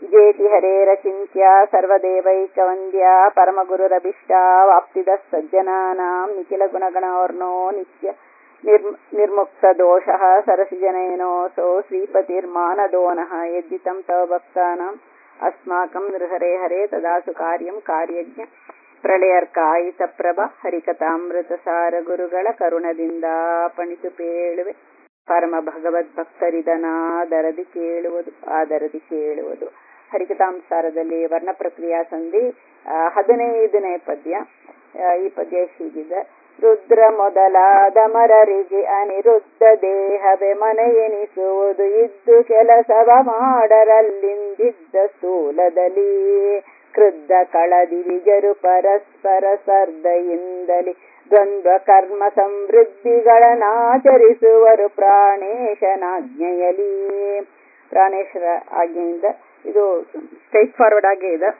ಯಜ್ಜೇತಿ ಹರೇರಚಿಂತ್ಯ ಸರ್ವದೇವೈಕವಂದ್ಯ ಪರಮಗುರುರಭಿಷ್ಟ ವಾಪ್ತಿದ ಸಜ್ಜನಾನಾಂ ನಿಖಿಲ ಗುಣಗಣೋರ್ನೋ ನಿತ್ಯ ನಿರ್ಮ್ ನಿರ್ಮುಕ್ತ ದೋಷಃ ಸರಸಿಜನಯನೋऽಸौ श्रीपतिर्मानदोनः यद्दितं तव भक्तानाम् अस्माकं नृहरे हरे तदासु कार्यं कार्यಜ್ಞ ಪ್ರಳಯರ್ಕಾಯಿತ ಪ್ರಭ ಹರಿಕಥಾಮೃತಸಾರ ಗುರುಗಳ ಕರುಣದಿಂದ ಪಣಿತು ಪೇಳುವೆ ಪರಮ ಭಗವದ್ ಭಕ್ತರಿದನಾದರದಿ ಕೇಳುವುದು ಆದರದಿ ಕೇಳುವುದು ಹರಿಕಥಾಂಸಾರದಲ್ಲಿ ವರ್ಣ ಪ್ರಕ್ರಿಯಾ ಸಂಧಿ ಹದಿನೈದನೇ ಪದ್ಯ ಈ ಪದ್ಯ ಹೀಗಿದೆ ರುದ್ರ ಮೊದಲಾದ ಮರರಿಗೆ ಅನಿರುದ್ಧ ದೇಹವೇ ಮನೆಯೆನಿಸುವುದು ಇದ್ದು ಕೆಲಸವ ಮಾಡರಲ್ಲಿಂದಿದ್ದ ಸ್ಥೂಲದಲ್ಲಿ ಕ್ರುದ್ಧ ಕಳದಿರಿಜರು ಪರಸ್ಪರ ಸ್ಪರ್ಧೆಯಿಂದಲೇ ದ್ವಂದ್ವ ಕರ್ಮ ಸಮೃದ್ಧಿಗಳನ್ನಾಚರಿಸುವರು ಪ್ರಾಣೇಶನಾಜ್ಞೆಯಲಿ ಪ್ರಾಣೇಶರ ಆಜ್ಞೆಯಿಂದ ಇದು ಸ್ಟ್ರೈಟ್ ಫಾರ್ವರ್ಡ್ ಆಗೇ ಇದೆ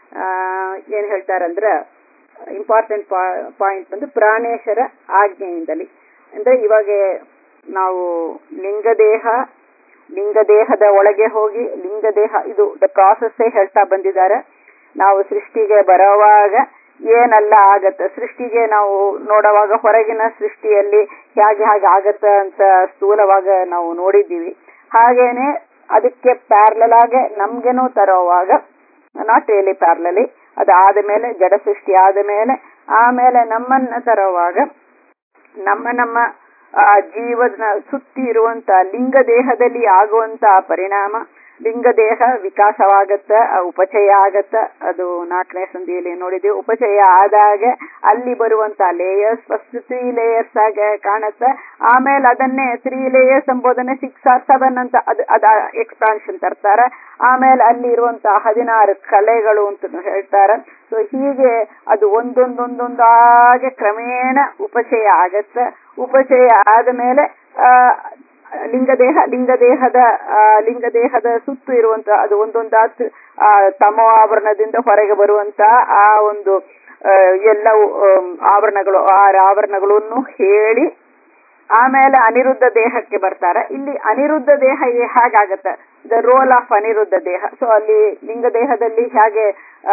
ಏನ್ ಹೇಳ್ತಾರಂದ್ರ ಇಂಪಾರ್ಟೆಂಟ್ ಪಾಯಿಂಟ್ ಬಂದು ಪ್ರಾಣೇಶರ ಆಜ್ಞೆಯಿಂದಲಿ ಅಂದ್ರೆ ಇವಾಗ ನಾವು ಲಿಂಗದೇಹ ಲಿಂಗದೇಹದ ಒಳಗೆ ಹೋಗಿ ಲಿಂಗದೇಹ ಇದು ದ ಪ್ರಾಸೆಸ್ಸೇ ಹೇಳ್ತಾ ಬಂದಿದ್ದಾರೆ ನಾವು ಸೃಷ್ಟಿಗೆ ಬರೋವಾಗ ಏನೆಲ್ಲ ಆಗತ್ತ ಸೃಷ್ಟಿಗೆ ನಾವು ನೋಡುವಾಗ ಹೊರಗಿನ ಸೃಷ್ಟಿಯಲ್ಲಿ ಹೇಗೆ ಹಾಗೆ ಆಗತ್ತ ಅಂತ ಸ್ಥೂಲವಾಗ ನಾವು ನೋಡಿದ್ದೀವಿ ಹಾಗೇನೆ ಅದಕ್ಕೆ ಪ್ಯಾರ್ಲಲ್ ಆಗಿ ನಮ್ಗೆನೂ ತರೋವಾಗ ನಾಟ್ ರಿಯಲಿ ಪ್ಯಾರ್ಲಲಿ ಅದಾದ ಮೇಲೆ ಜಡ ಸೃಷ್ಟಿ ಆದ ಮೇಲೆ ಆಮೇಲೆ ನಮ್ಮನ್ನ ತರುವಾಗ ನಮ್ಮ ನಮ್ಮ ಆ ಜೀವನ ಸುತ್ತಿ ಇರುವಂತ ಲಿಂಗ ದೇಹದಲ್ಲಿ ಆಗುವಂತ ಪರಿಣಾಮ ಲಿಂಗ ದೇಹ ವಿಕಾಸವಾಗತ್ತ ಉಪಚಯ ಆಗತ್ತ ಅದು ನಾಲ್ಕನೇ ಸಂಧಿಯಲ್ಲಿ ನೋಡಿದ್ವಿ ಉಪಚಯ ಆದಾಗ ಅಲ್ಲಿ ಬರುವಂತ ಲೇಯರ್ಸ್ ಫಸ್ಟ್ ತ್ರೀ ಲೇಯರ್ಸ್ ಆಗ ಕಾಣತ್ತ ಆಮೇಲೆ ಅದನ್ನೇ ತ್ರೀ ಲೇಯರ್ಸ್ ಎಂಬುದನ್ನೇ ಸಿಕ್ಸ್ ಆರ್ ಸೆವೆನ್ ಅಂತ ಅದ್ ಅದ ಎಕ್ಸ್ಪಾನ್ಷನ್ ತರ್ತಾರ ಆಮೇಲೆ ಅಲ್ಲಿ ಇರುವಂತ ಹದಿನಾರು ಕಲೆಗಳು ಅಂತ ಹೇಳ್ತಾರ ಸೊ ಹೀಗೆ ಅದು ಒಂದೊಂದೊಂದೊಂದಾಗೆ ಕ್ರಮೇಣ ಉಪಚಯ ಆಗತ್ತ ಉಪಚಯ ಆದ ಮೇಲೆ ಆ ಲಿಂಗದೇಹ ಲಿಂಗದೇಹದ ಲಿಂಗದೇಹದ ಸುತ್ತು ಇರುವಂತ ಅದು ಒಂದೊಂದಾತ್ ಆ ತಮೋ ಆವರಣದಿಂದ ಹೊರಗೆ ಬರುವಂತ ಆ ಒಂದು ಎಲ್ಲ ಆವರಣಗಳು ಆರು ಆವರಣಗಳನ್ನು ಹೇಳಿ ಆಮೇಲೆ ಅನಿರುದ್ಧ ದೇಹಕ್ಕೆ ಬರ್ತಾರೆ ಇಲ್ಲಿ ಅನಿರುದ್ಧ ದೇಹ ಹೇಗಾಗತ್ತೆ the role of Aniruddha so ಸೊ ಅಲ್ಲಿ ಲಿಂಗ ದೇಹದಲ್ಲಿ ಹೇಗೆ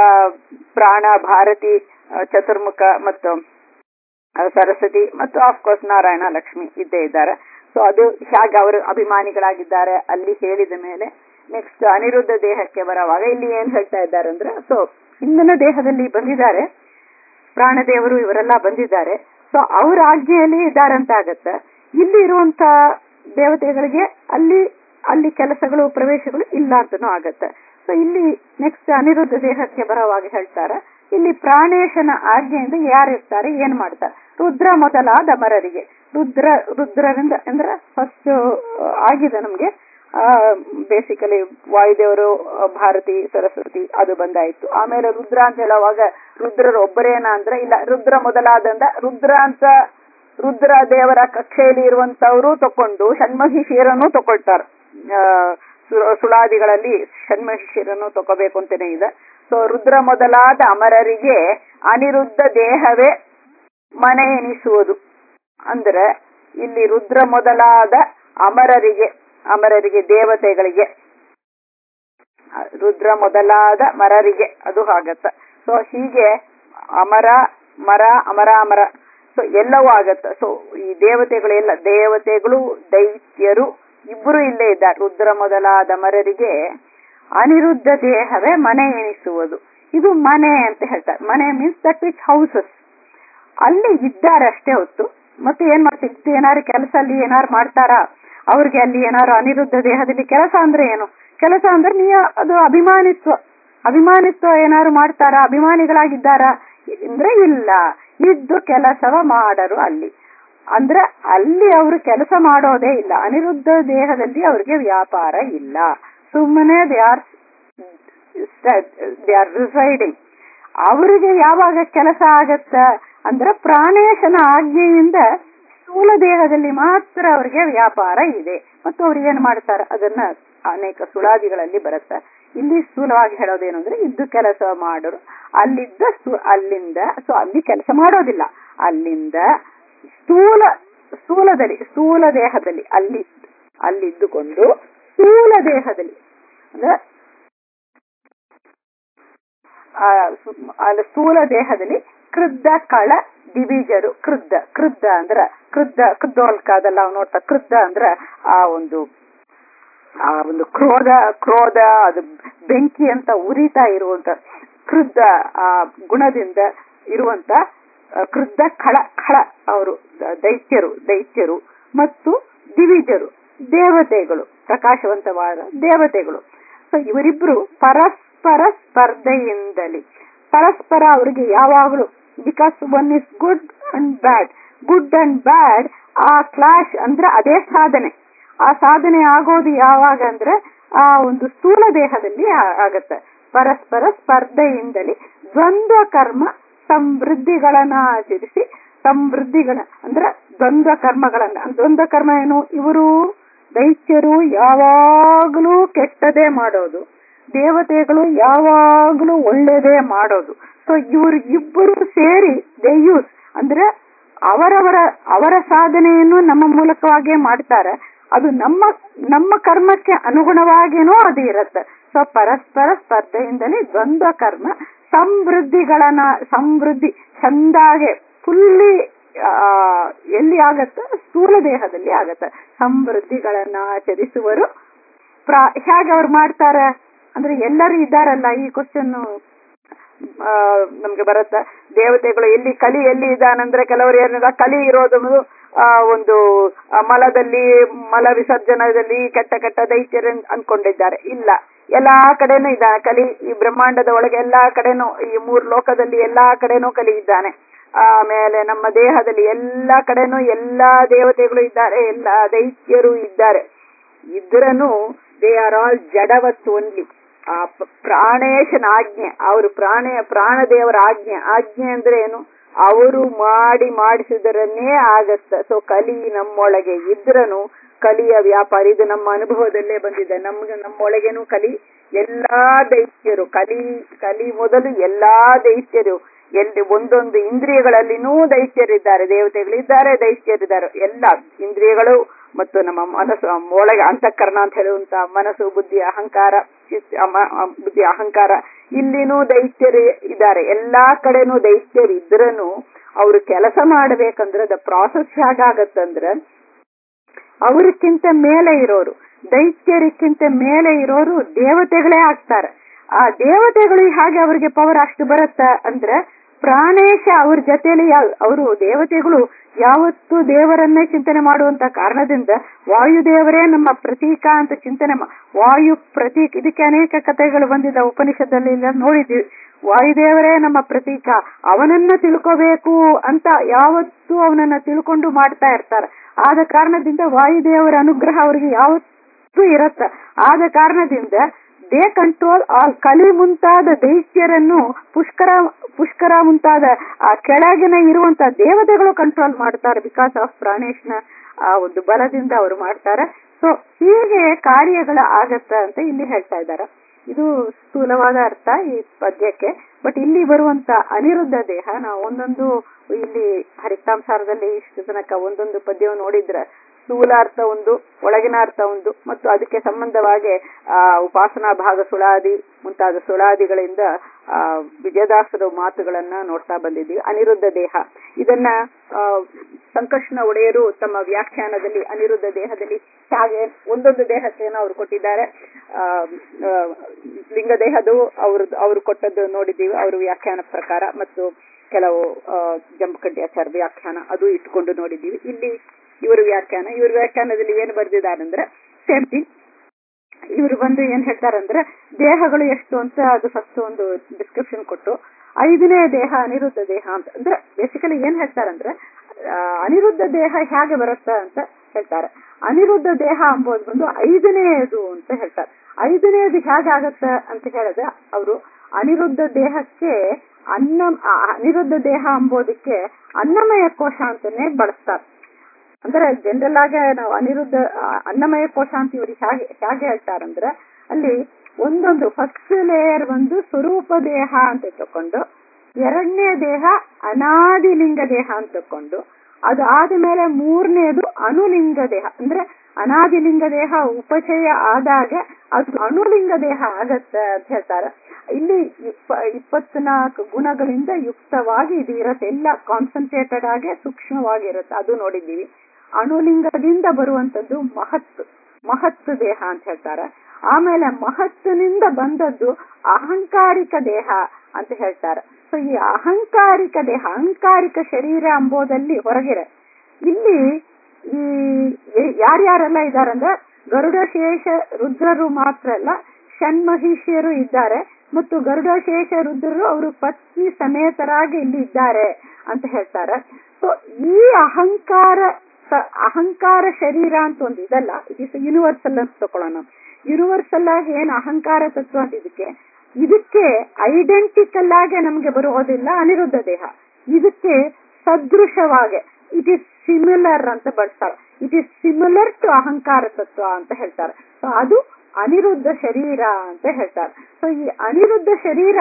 ಪ್ರಾಣ ಭಾರತಿ ಚತುರ್ಮುಖ ಮತ್ತು ಸರಸ್ವತಿ ಮತ್ತು ಆಫ್ಕೋರ್ಸ್ ನಾರಾಯಣ ಲಕ್ಷ್ಮಿ ಇದ್ದೇ ಇದ್ದಾರೆ ಸೊ ಅದು ಹೇಗೆ ಅವರು ಅಭಿಮಾನಿಗಳಾಗಿದ್ದಾರೆ ಅಲ್ಲಿ ಹೇಳಿದ ಮೇಲೆ ನೆಕ್ಸ್ಟ್ ಅನಿರುದ್ಧ ದೇಹಕ್ಕೆ ಬರುವಾಗ ಇಲ್ಲಿ ಏನ್ ಹೇಳ್ತಾ ಇದ್ದಾರೆ ಅಂದ್ರೆ ಸೊ ಹಿಂದಿನ ದೇಹದಲ್ಲಿ ಬಂದಿದ್ದಾರೆ ಪ್ರಾಣದೇವರು ಇವರೆಲ್ಲ ಬಂದಿದ್ದಾರೆ ಸೊ ಅವ್ರ ಆಜ್ಞೆಯಲ್ಲಿ ಇದ್ದಾರಂತ ಆಗತ್ತ ಇಲ್ಲಿ ಇರುವಂತ ದೇವತೆಗಳಿಗೆ ಅಲ್ಲಿ ಅಲ್ಲಿ ಕೆಲಸಗಳು ಪ್ರವೇಶಗಳು ಇಲ್ಲ ಅಂತನೂ ಆಗತ್ತೆ ಸೊ ಇಲ್ಲಿ ನೆಕ್ಸ್ಟ್ ಅನಿರುದ್ಧ ದೇಹಕ್ಕೆ ಬರುವಾಗ ಹೇಳ್ತಾರ ಇಲ್ಲಿ ಪ್ರಾಣೇಶನ ಆಜ್ಞೆಯಿಂದ ಯಾರಿರ್ತಾರೆ ಏನ್ ಮಾಡ್ತಾರೆ ರುದ್ರ ಮೊದಲಾದ ಮರರಿಗೆ ರುದ್ರ ರುದ್ರರಿಂದ ಅಂದ್ರೆ ಫಸ್ಟ್ ಆಗಿದೆ ನಮ್ಗೆ ಬೇಸಿಕಲಿ ವಾಯುದೇವರು ಭಾರತಿ ಸರಸ್ವತಿ ಅದು ಬಂದಾಯ್ತು ಆಮೇಲೆ ರುದ್ರ ಅಂತ ಹೇಳುವಾಗ ರುದ್ರರು ಒಬ್ಬರೇನ ಅಂದ್ರೆ ಇಲ್ಲ ರುದ್ರ ಮೊದಲಾದಂದ ರುದ್ರ ಅಂತ ರುದ್ರ ದೇವರ ಕಕ್ಷೆಯಲ್ಲಿ ಇರುವಂತವರು ತಕೊಂಡು ಷಣ್ಮಹಿಷಿಯರನ್ನು ತಕೊಳ್ತಾರ ಸುಳಾದಿಗಳಲ್ಲಿ ಷಣ್ಮಹಿಷಿಯರನ್ನು ತಗೋಬೇಕು ಅಂತಾನೆ ಇದೆ ಸೊ ರುದ್ರ ಮೊದಲಾದ ಅಮರರಿಗೆ ಅನಿರುದ್ಧ ದೇಹವೇ ಮನೆ ಎನಿಸುವುದು ಅಂದ್ರೆ ಇಲ್ಲಿ ರುದ್ರ ಮೊದಲಾದ ಅಮರರಿಗೆ ಅಮರರಿಗೆ ದೇವತೆಗಳಿಗೆ ರುದ್ರ ಮೊದಲಾದ ಮರರಿಗೆ ಅದು ಆಗತ್ತ ಸೊ ಹೀಗೆ ಅಮರ ಮರ ಅಮರ ಅಮರ ಸೊ ಎಲ್ಲವೂ ಆಗತ್ತ ಸೊ ಈ ದೇವತೆಗಳು ಎಲ್ಲ ದೇವತೆಗಳು ದೈತ್ಯರು ಇಬ್ಬರು ಇಲ್ಲೇ ಇದ್ದಾರೆ ರುದ್ರ ಮೊದಲಾದ ಮರರಿಗೆ ಅನಿರುದ್ಧ ದೇಹವೇ ಮನೆ ಎನಿಸುವುದು ಇದು ಮನೆ ಅಂತ ಹೇಳ್ತಾರೆ ಮನೆ ಮೀನ್ಸ್ ದಟ್ ವಿಚ್ ಹೌಸಸ್ ಅಲ್ಲಿ ಇದ್ದಾರೆ ಅಷ್ಟೇ ಹೊತ್ತು ಮತ್ತೆ ಏನ್ ಮಾಡ್ತಿತ್ತು ಏನಾರು ಕೆಲಸ ಅಲ್ಲಿ ಏನಾರು ಮಾಡ್ತಾರಾ ಅವ್ರಿಗೆ ಅಲ್ಲಿ ಏನಾರು ಅನಿರುದ್ಧ ದೇಹದಲ್ಲಿ ಕೆಲಸ ಅಂದ್ರೆ ಏನು ಕೆಲಸ ಅಂದ್ರೆ ನೀ ಅದು ಅಭಿಮಾನಿತ್ವ ಅಭಿಮಾನಿತ್ವ ಏನಾರು ಮಾಡ್ತಾರಾ ಅಭಿಮಾನಿಗಳಾಗಿದ್ದಾರಾ ಅಂದ್ರೆ ಇಲ್ಲ ಇದ್ದು ಕೆಲಸವ ಮಾಡರು ಅಲ್ಲಿ ಅಂದ್ರೆ ಅಲ್ಲಿ ಅವರು ಕೆಲಸ ಮಾಡೋದೇ ಇಲ್ಲ ಅನಿರುದ್ಧ ದೇಹದಲ್ಲಿ ಅವ್ರಿಗೆ ವ್ಯಾಪಾರ ಇಲ್ಲ ಸುಮ್ಮನೆ they are they are residing ಅವರಿಗೆ ಯಾವಾಗ ಕೆಲಸ ಆಗತ್ತ ಅಂದ್ರೆ ಪ್ರಾಣೇಶನ ಆಜ್ಞೆಯಿಂದ ಸ್ಥೂಲ ದೇಹದಲ್ಲಿ ಮಾತ್ರ ಅವರಿಗೆ ವ್ಯಾಪಾರ ಇದೆ ಮತ್ತು ಅವ್ರು ಏನ್ ಮಾಡ್ತಾರೆ ಅದನ್ನ ಅನೇಕ ಸುಳಾದಿಗಳಲ್ಲಿ ಬರುತ್ತೆ ಇಲ್ಲಿ ಸ್ಥೂಲವಾಗಿ ಹೇಳೋದೇನು ಅಂದ್ರೆ ಇದ್ದು ಕೆಲಸ ಮಾಡೋರು ಅಲ್ಲಿದ್ದ ಅಲ್ಲಿಂದ ಸೊ ಅಲ್ಲಿ ಕೆಲಸ ಮಾಡೋದಿಲ್ಲ ಅಲ್ಲಿಂದ ಸ್ಥೂಲ ಸ್ಥೂಲದಲ್ಲಿ ಸ್ಥೂಲ ದೇಹದಲ್ಲಿ ಅಲ್ಲಿ ಅಲ್ಲಿದ್ದುಕೊಂಡು ಸ್ಥೂಲ ದೇಹದಲ್ಲಿ ಅಂದ್ರೆ ಆ ಸು- ಅಲ್ಲಿ ಸ್ಥೂಲ ದೇಹದಲ್ಲಿ ಕೃದ್ದ ಕಳ ದಿವಿಜರು ಕೃದ್ದ ಕೃದ್ದ ಅಂದ್ರ ಕೃದ್ದ ಕೃದ್ದೋಲ್ಕ ಅದೆಲ್ಲ ನಾವು ನೋಡ್ತಾ ಕೃದ್ದ ಅಂದ್ರ ಆ ಒಂದು ಆ ಒಂದು ಕ್ರೋಧ ಕ್ರೋಧ ಅದು ಬೆಂಕಿ ಅಂತ ಉರಿತಾ ಇರುವಂತ ಕೃದ್ದ ಆ ಗುಣದಿಂದ ಇರುವಂತ ಆ, ಕೃದ್ದ ಖಳ ಖಳ ಅವರು ದೈತ್ಯರು ದೈತ್ಯರು ಮತ್ತು ದಿವಿಜರು ದೇವತೆಗಳು ಪ್ರಕಾಶವಂತವಾದ ದೇವತೆಗಳು ಸೊ ಇವರಿಬ್ರು ಪರಸ್ಪರ ಸ್ಪರ್ಧೆಯಿಂದಲೇ ಪರಸ್ಪರ ಅವರಿಗೆ ಯಾವಾಗಲೂ because one is good and bad good and bad ಆ ಕ್ಲಾಶ್ ಅಂದ್ರೆ ಅದೇ ಸಾಧನೆ ಆ ಸಾಧನೆ ಆಗೋದು ಯಾವಾಗ ಅಂದ್ರೆ ಆ ಒಂದು ಸ್ಥೂಲ ದೇಹದಲ್ಲಿ ಆ- ಆಗತ್ತೆ ಪರಸ್ಪರ ಸ್ಪರ್ಧೆಯಿಂದಲೇ ದ್ವಂದ್ವ ಕರ್ಮ ಸಮೃದ್ಧಿಗಳನ್ನ ಆಚರಿಸಿ ಸಮೃದ್ಧಿಗಳ ಅಂದ್ರೆ ದ್ವಂದ್ವ ಕರ್ಮಗಳನ್ನ ದ್ವಂದ್ವ ಕರ್ಮ ಏನು ಇವರು ದೈತ್ಯರು ಯಾವಾಗಲೂ ಕೆಟ್ಟದೇ ಮಾಡೋದು ದೇವತೆಗಳು ಯಾವಾಗಲೂ ಒಳ್ಳೇದೇ ಮಾಡೋದು ಸೊ ಇವರು ಇಬ್ಬರು ಸೇರಿ ದೇ ಯೂಸ್ ಅಂದ್ರೆ ಅವರವರ ಅವರ ಸಾಧನೆಯನ್ನು ನಮ್ಮ ಮೂಲಕವಾಗೇ ಮಾಡ್ತಾರೆ ಅದು ನಮ್ಮ ನಮ್ಮ ಕರ್ಮಕ್ಕೆ ಅನುಗುಣವಾಗಿನೂ ಅದು ಇರುತ್ತೆ ಸೊ ಪರಸ್ಪರ ಸ್ಪರ್ಧೆಯಿಂದಲೇ ದ್ವಂದ್ವ ಕರ್ಮ ಸಮೃದ್ಧಿಗಳನ್ನ ಸಮೃದ್ಧಿ ಚಂದಾಗೆ ಫುಲ್ಲಿ ಎಲ್ಲಿ ಆಗತ್ತ ಸ್ಥೂಲ ದೇಹದಲ್ಲಿ ಆಗತ್ತ ಸಮೃದ್ಧಿಗಳನ್ನ ಆಚರಿಸುವರು ಪ್ರಾ ಹೇಗೆ ಅವ್ರು ಮಾಡ್ತಾರೆ ಅಂದ್ರೆ ಎಲ್ಲರೂ ಇದ್ದಾರಲ್ಲ ಈ ಕ್ವಶನ್ ನಮ್ಗೆ ಬರುತ್ತ ದೇವತೆಗಳು ಎಲ್ಲಿ ಕಲಿ ಎಲ್ಲಿ ಇದಾನಂದ್ರೆ ಕೆಲವರು ಏನಿಲ್ಲ ಕಲಿ ಇರೋದು ಆ, ಒಂದು ಆ, ಮಲದಲ್ಲಿ ಮಲ ವಿಸರ್ಜನದಲ್ಲಿ ಕೆಟ್ಟ ಕೆಟ್ಟ ದೈತ್ಯರು ಅನ್ಕೊಂಡಿದ್ದಾರೆ ಇಲ್ಲ ಎಲ್ಲಾ ಕಡೆನೂ ಇದ್ದಾನೆ ಕಲಿ ಈ ಬ್ರಹ್ಮಾಂಡದ ಒಳಗೆ ಎಲ್ಲಾ ಕಡೆನೂ ಈ ಮೂರ್ ಲೋಕದಲ್ಲಿ ಎಲ್ಲಾ ಕಡೆನೂ ಕಲಿ ಇದ್ದಾನೆ ಆಮೇಲೆ ನಮ್ಮ ದೇಹದಲ್ಲಿ ಎಲ್ಲಾ ಕಡೆನೂ ಎಲ್ಲಾ ದೇವತೆಗಳು ಇದ್ದಾರೆ ಎಲ್ಲಾ ದೈತ್ಯರು ಇದ್ದಾರೆ ಇದ್ರನು ದೇ ಆರ್ ಆಲ್ ಜಡವತ್ ಓನ್ಲಿ ಆ ಪ- ಪ್ರಾಣೇಶನ ಆಜ್ಞೆ ಅವರು ಪ್ರಾಣ ಪ್ರಾಣದೇವರ ಆಜ್ಞೆ ಆಜ್ಞೆ ಅಂದ್ರೆ ಏನು ಅವರು ಮಾಡಿ ಮಾಡಿಸಿದರನ್ನೇ ಆಗತ್ತ ಸೊ ಕಲಿ ನಮ್ಮೊಳಗೆ ಇದ್ರನು ಕಲಿಯ ವ್ಯಾಪಾರ ಇದು ನಮ್ಮ ಅನುಭವದಲ್ಲೇ ಬಂದಿದೆ ನಮ್ಗೆ ನಮ್ಮೊಳಗೇನು ಕಲಿ ಎಲ್ಲಾ ದೈತ್ಯರು ಕಲಿ ಕಲಿ ಮೊದಲು ಎಲ್ಲಾ ದೈತ್ಯರು ಎಲ್ಲಿ ಒಂದೊಂದು ಇಂದ್ರಿಯಗಳಲ್ಲಿನೂ ದೈತ್ಯರಿದ್ದಾರೆ ದೇವತೆಗಳಿದ್ದಾರೆ ದೈತ್ಯರಿದ್ದಾರೆ ಎಲ್ಲ ಇಂದ್ರಿಯಗಳು ಮತ್ತು ನಮ್ಮ ಮನಸ್ಸು ಒಳಗೆ ಅಂತಃಕರಣ ಅಂತ ಹೇಳುವಂತ ಮನಸ್ಸು ಬುದ್ಧಿ ಅಹಂಕಾರ ಚಿತ್- ಅಮ- ಅ- ಬುದ್ಧಿ ಅಹಂಕಾರ ಇಲ್ಲಿನೂ ದೈತ್ಯರು ಇದ್ದಾರೆ ಎಲ್ಲಾ ಕಡೆನೂ ದೈತ್ಯರು ಇದ್ರನು ಅವರು ಕೆಲಸ ಮಾಡ್ಬೇಕಂದ್ರೆ ದ ಪ್ರಾಸೆಸ್ ಹೇಗಾಗತ್ತಂದ್ರೆ ಅವರಿಕ್ಕಿಂತ ಮೇಲೆ ಇರೋರು ದೈತ್ಯರಿಕ್ಕಿಂತ ಮೇಲೆ ಇರೋರು ದೇವತೆಗಳೇ ಆಗ್ತಾರೆ ಆ ದೇವತೆಗಳು ಹಾಗೆ ಅವರಿಗೆ ಪವರ್ ಅಷ್ಟು ಬರುತ್ತ ಅಂದ್ರೆ ಪ್ರಾಣೇಶ ಅವ್ರ ಜೊತೆಲಿ ಅವರು ದೇವತೆಗಳು ಯಾವತ್ತು ದೇವರನ್ನೇ ಚಿಂತನೆ ಮಾಡುವಂತ ಕಾರಣದಿಂದ ವಾಯುದೇವರೇ ನಮ್ಮ ಪ್ರತೀಕ ಅಂತ ಚಿಂತನೆ ಮಾ- ವಾಯು ಪ್ರತೀಕ ಇದಕ್ಕೆ ಅನೇಕ ಕಥೆಗಳು ಬಂದಿದ್ದ ಉಪನಿಷತ್ತಲ್ಲಿ ಎಲ್ಲ ನೋಡಿದ್ವಿ ವಾಯುದೇವರೇ ನಮ್ಮ ಪ್ರತೀಕ ಅವನನ್ನ ತಿಳ್ಕೋಬೇಕು ಅಂತ ಯಾವತ್ತೂ ಅವನನ್ನ ತಿಳ್ಕೊಂಡು ಮಾಡ್ತಾ ಇರ್ತಾರೆ ಆದ ಕಾರಣದಿಂದ ವಾಯುದೇವರ ಅನುಗ್ರಹ ಅವರಿಗೆ ಯಾವತ್ತೂ ಇರತ್ತ ಆದ ಕಾರಣದಿಂದ ದೇ ಕಂಟ್ರೋಲ್ ಆ ಕಲಿ ಮುಂತಾದ ದೈತ್ಯರನ್ನು ಪುಷ್ಕರ ಪುಷ್ಕರ ಮುಂತಾದ ಆ ಕೆಳಗಿನ ಇರುವಂತ ದೇವತೆಗಳು ಕಂಟ್ರೋಲ್ ಮಾಡ್ತಾರೆ ಬಿಕಾಸ್ ಆಫ್ ಪ್ರಾಣೇಶ್ನ ಆ ಒಂದು ಬಲದಿಂದ ಅವರು ಮಾಡ್ತಾರೆ ಸೊ ಹೀಗೆ ಕಾರ್ಯಗಳ ಆಗತ್ತ ಅಂತ ಇಲ್ಲಿ ಹೇಳ್ತಾ ಇದ್ದಾರೆ ಇದು ಸ್ಥೂಲವಾದ ಅರ್ಥ ಈ ಪದ್ಯಕ್ಕೆ ಬಟ್ ಇಲ್ಲಿ ಬರುವಂತ ಅನಿರುದ್ಧ ದೇಹ ನಾವು ಒಂದೊಂದು ಇಲ್ಲಿ ಹರಿತಾಂಸಾರದಲ್ಲಿ ಇಷ್ಟು ತನಕ ಒಂದೊಂದು ಪದ್ಯವನ್ನು ನೋಡಿದ್ರೆ ಸ್ಥೂಲ ಅರ್ಥ ಒಂದು ಒಳಗಿನ ಅರ್ಥ ಒಂದು ಮತ್ತು ಅದಕ್ಕೆ ಸಂಬಂಧವಾಗಿ ಆ ಉಪಾಸನಾ ಭಾಗ ಸುಳಾದಿ ಮುಂತಾದ ಸುಳಾದಿಗಳಿಂದ ಆ ವಿಜಯದಾಸರ ಮಾತುಗಳನ್ನ ನೋಡ್ತಾ ಬಂದಿದ್ದೀವಿ ಅನಿರುದ್ಧ ದೇಹ ಇದನ್ನ ಆ, ಸಂಕರ್ಷಣ ಒಡೆಯರು ತಮ್ಮ ವ್ಯಾಖ್ಯಾನದಲ್ಲಿ ಅನಿರುದ್ಧ ದೇಹದಲ್ಲಿ ಹಾಗೆ ಒಂದೊಂದು ದೇಹಕ್ಕೇನೋ ಅವರು ಕೊಟ್ಟಿದ್ದಾರೆ ಆ, ಆ, ಲಿಂಗ ದೇಹದು ಅವರು ಅವರು ಕೊಟ್ಟದ್ದು ನೋಡಿದ್ದೀವಿ ಅವರು ವ್ಯಾಖ್ಯಾನ ಪ್ರಕಾರ ಮತ್ತು ಕೆಲವು ಆ, ಜಂಬಕಡ್ಯಾಚಾರ ವ್ಯಾಖ್ಯಾನ ಅದು ಇಟ್ಕೊಂಡು ನೋಡಿದ್ದೀವಿ ಇಲ್ಲಿ ಇವರು ವ್ಯಾಖ್ಯಾನ ಇವ್ರ ವ್ಯಾಖ್ಯಾನದಲ್ಲಿ ಏನು ಬರೆದಿದ್ದಾರಂದ್ರೆ ಸೇಮ್ ಥಿಂಗ್ ಇವರು ಬಂದು ಏನ್ ಹೇಳ್ತಾರಂದ್ರೆ ದೇಹಗಳು ಎಷ್ಟು ಅಂತ ಅದು ಫಸ್ಟ್ ಒಂದು ಡಿಸ್ಕ್ರಿಪ್ಷನ್ ಕೊಟ್ಟು ಐದನೇ ದೇಹ ಅನಿರುದ್ಧ ದೇಹ ಅಂತ ಅಂದ್ರೆ ಬೇಸಿಕಲಿ ಏನ್ ಹೇಳ್ತಾರಂದ್ರೆ ಆ, ಅನಿರುದ್ಧ ದೇಹ ಹೇಗೆ ಬರುತ್ತ ಅಂತ ಹೇಳ್ತಾರೆ ಅನಿರುದ್ಧ ದೇಹ ಅಂಬೋದು ಬಂದು ಐದನೇದು ಅಂತ ಹೇಳ್ತಾರೆ ಐದನೇದು ಹೇಗೆ ಆಗತ್ತ ಅಂತ ಹೇಳಿದ್ರೆ ಅವರು ಅನಿರುದ್ಧ ದೇಹಕ್ಕೆ ಅನ್ನ ಆ ಅನಿರುದ್ಧ ದೇಹ ಅಂಬೋದಕ್ಕೆ ಅನ್ನಮಯ ಕೋಶ ಅಂತಾನೆ ಬಳಸ್ತಾರೆ ಅಂದ್ರೆ ಜನರಲ್ ಆಗಿ ನಾವು ಅನಿರುದ್ಧ ಆ, ಅನ್ನಮಯ ಕೋಶ ಅಂತ ಇವ್ರಿಗೆ ಹೇಗೆ ಹೇಗೆ ಹೇಳ್ತಾರಂದ್ರೆ ಅಲ್ಲಿ ಒಂದೊಂದು ಫಸ್ಟ್ ಲೇಯರ್ ಒಂದು ಸ್ವರೂಪ ದೇಹ ಅಂತ ತಕೊಂಡು ಎರಡನೇ ದೇಹ ಅನಾದಿಲಿಂಗ ದೇಹ ಅಂತ ತಕೊಂಡು ಅದು ಆದ್ಮೇಲೆ ಮೂರನೇದು ಅನುಲಿಂಗ ದೇಹ ಅಂದ್ರೆ ಅನಾದಿಲಿಂಗ ದೇಹ ಉಪಚಯ ಆದಾಗ ಅದು ಅನುಲಿಂಗ ದೇಹ ಆಗತ್ತೆ ಅಂತ ಹೇಳ್ತಾರೆ ಇಲ್ಲಿ ಇಪ್ಪ ಇಪ್ಪತ್ನಾಲ್ಕು ಗುಣಗಳಿಂದ ಯುಕ್ತವಾಗಿ ಇದು ಇರತ್ತೆ ಎಲ್ಲ ಕಾನ್ಸಂಟ್ರೇಟೆಡ್ ಆಗಿ ಸೂಕ್ಷ್ಮವಾಗಿರುತ್ತೆ ಅದು ನೋಡಿದ್ದೀವಿ ಅಣುಲಿಂಗದಿಂದ ಬರುವಂತದ್ದು ಮಹತ್ ಮಹತ್ ದೇಹ ಅಂತ ಹೇಳ್ತಾರೆ ಆಮೇಲೆ ಮಹತ್ವನಿಂದ ಬಂದದ್ದು ಅಹಂಕಾರಿಕ ದೇಹ ಅಂತ ಹೇಳ್ತಾರೆ ಸೊ ಈ ಅಹಂಕಾರಿಕ ದೇಹ ಅಹಂಕಾರಿಕ ಶರೀರ ಅಂಬೋದಲ್ಲಿ ಹೊರಗಿರೆ ಇಲ್ಲಿ ಈ ಯಾರ್ಯಾರೆಲ್ಲ ಇದಾರಂದ್ರೆ ಗರುಡಶೇಷ ರುದ್ರರು ಮಾತ್ರ ಅಲ್ಲ ಷಣ್ಮಹಿಷಿಯರು ಇದ್ದಾರೆ ಮತ್ತು ಗರುಡಶೇಷ ರುದ್ರರು ಅವರು ಪತ್ನಿ ಸಮೇತರಾಗಿ ಇಲ್ಲಿ ಇದ್ದಾರೆ ಅಂತ ಹೇಳ್ತಾರೆ ಸೊ ಈ ಅಹಂಕಾರ ಅಹಂಕಾರ ಶರೀರ ಅಂತ ಒಂದು ಇದಲ್ಲ ಇಟ್ ಇಸ್ ಯೂನಿವರ್ಸಲ್ ಅಂತ ತಗೊಳ್ಳೋಣ ಯೂನಿವರ್ಸಲ್ ಆಗಿ ಏನ್ ಅಹಂಕಾರ ತತ್ವ ಅಂತ ಇದಕ್ಕೆ ಇದಕ್ಕೆ ಐಡೆಂಟಿಕಲ್ ಆಗಿ ನಮ್ಗೆ ಬರುವುದಿಲ್ಲ ಅನಿರುದ್ಧ ದೇಹ ಇದಕ್ಕೆ ಸದೃಶವಾಗಿ ಇಟ್ ಇಸ್ ಸಿಮಿಲರ್ ಅಂತ ಬಳಸ್ತಾರೆ ಇಟ್ ಇಸ್ ಸಿಮಿಲರ್ ಟು ಅಹಂಕಾರ ತತ್ವ ಅಂತ ಹೇಳ್ತಾರೆ ಸೊ ಅದು ಅನಿರುದ್ಧ ಶರೀರ ಅಂತ ಹೇಳ್ತಾರೆ ಸೊ ಈ ಅನಿರುದ್ಧ ಶರೀರ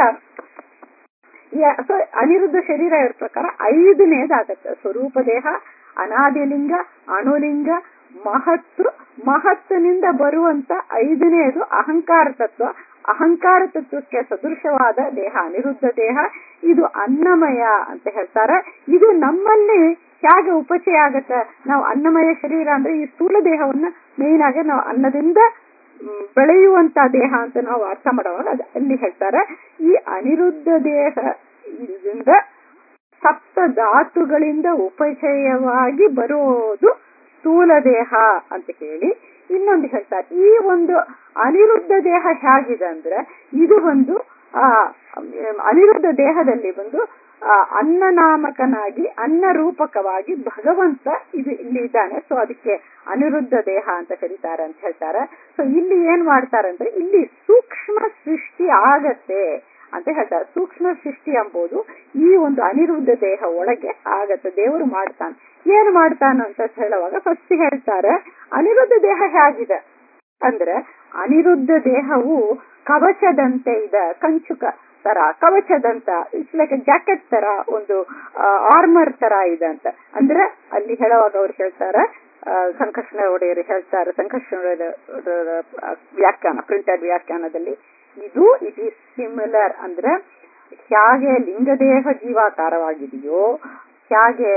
ಸೊ ಅನಿರುದ್ಧ ಶರೀರ ಇರೋ ಪ್ರಕಾರ ಐದನೇದಾಗತ್ತೆ ಸ್ವರೂಪ ದೇಹ ಅನಾದಿಲಿಂಗ ಅಣುಲಿಂಗ ಮಹತ್ವ ಮಹತ್ವನಿಂದ ಬರುವಂತ ಐದನೇದು ಅಹಂಕಾರ ತತ್ವ ಅಹಂಕಾರ ತತ್ವಕ್ಕೆ ಸದೃಶವಾದ ದೇಹ ಅನಿರುದ್ಧ ದೇಹ ಇದು ಅನ್ನಮಯ ಅಂತ ಹೇಳ್ತಾರೆ ಇದು ನಮ್ಮಲ್ಲಿ ಹೇಗೆ ಉಪಚಯ ಆಗತ್ತೆ ನಾವು ಅನ್ನಮಯ ಶರೀರ ಅಂದ್ರೆ ಈ ಸ್ಥೂಲ ದೇಹವನ್ನ ಮೇನ್ ಆಗಿ ನಾವು ಅನ್ನದಿಂದ ಬೆಳೆಯುವಂತ ದೇಹ ಅಂತ ನಾವು ಅರ್ಥ ಮಾಡುವಾಗ ಅದು ಅಲ್ಲಿ ಹೇಳ್ತಾರೆ ಈ ಅನಿರುದ್ಧ ದೇಹದಿಂದ ಸಪ್ತ ಧಾತುಗಳಿಂದ ಉಪಚಯವಾಗಿ ಬರೋದು ಸ್ಥೂಲ ದೇಹ ಅಂತ ಹೇಳಿ ಇನ್ನೊಂದು ಹೇಳ್ತಾರೆ ಈ ಒಂದು ಅನಿರುದ್ಧ ದೇಹ ಹೇಗಿದೆ ಅಂದ್ರೆ ಇದು ಒಂದು ಆ ಅನಿರುದ್ಧ ದೇಹದಲ್ಲಿ ಒಂದು ಅನ್ನ ನಾಮಕನಾಗಿ ಅನ್ನ ರೂಪಕವಾಗಿ ಭಗವಂತ ಇದು ಇಲ್ಲಿ ಇದ್ದಾನೆ ಸೊ ಅದಕ್ಕೆ ಅನಿರುದ್ಧ ದೇಹ ಅಂತ ಕರೀತಾರೆ ಅಂತ ಹೇಳ್ತಾರೆ ಸೊ ಇಲ್ಲಿ ಏನ್ ಮಾಡ್ತಾರಂದ್ರೆ ಇಲ್ಲಿ ಸೂಕ್ಷ್ಮ ಸೃಷ್ಟಿ ಆಗತ್ತೆ ಅಂತ ಹೇಳ್ತಾರೆ ಸೂಕ್ಷ್ಮ ಸೃಷ್ಟಿ ಎಂಬುದು ಈ ಒಂದು ಅನಿರುದ್ಧ ದೇಹ ಒಳಗೆ ಆಗತ್ತೆ ದೇವರು ಮಾಡ್ತಾನೆ ಏನ್ ಮಾಡ್ತಾನ ಅಂತ ಹೇಳುವಾಗ ಫಸ್ಟ್ ಹೇಳ್ತಾರೆ ಅನಿರುದ್ಧ ದೇಹ ಹೇಗಿದೆ ಅಂದ್ರೆ ಅನಿರುದ್ಧ ದೇಹವು ಕವಚದಂತೆ ಇದೆ ಕಂಚುಕ ತರ ಕವಚದಂತ ಇಟ್ಸ್ ಲೈಕ್ ಜಾಕೆಟ್ ತರ ಒಂದು ಆರ್ಮರ್ ತರ ಇದೆ ಅಂತ ಅಂದ್ರೆ ಅಲ್ಲಿ ಹೇಳುವಾಗ ಅವ್ರು ಹೇಳ್ತಾರೆ ಸಂಕರ್ಷಣ ಒಡೆಯರು ಹೇಳ್ತಾರೆ ಸಂಕರ್ಷಣ ವ್ಯಾಖ್ಯಾನ ಪ್ರಿಂಟೆಡ್ ವ್ಯಾಖ್ಯಾನದಲ್ಲಿ ಇದು ಇಟ್ ಈಸ್ ಸಿಮಿಲರ್ ಅಂದ್ರೆ ಹೇಗೆ ಲಿಂಗದೇಹ ಜೀವಾಕಾರವಾಗಿದೆಯೋ ಹೇಗೆ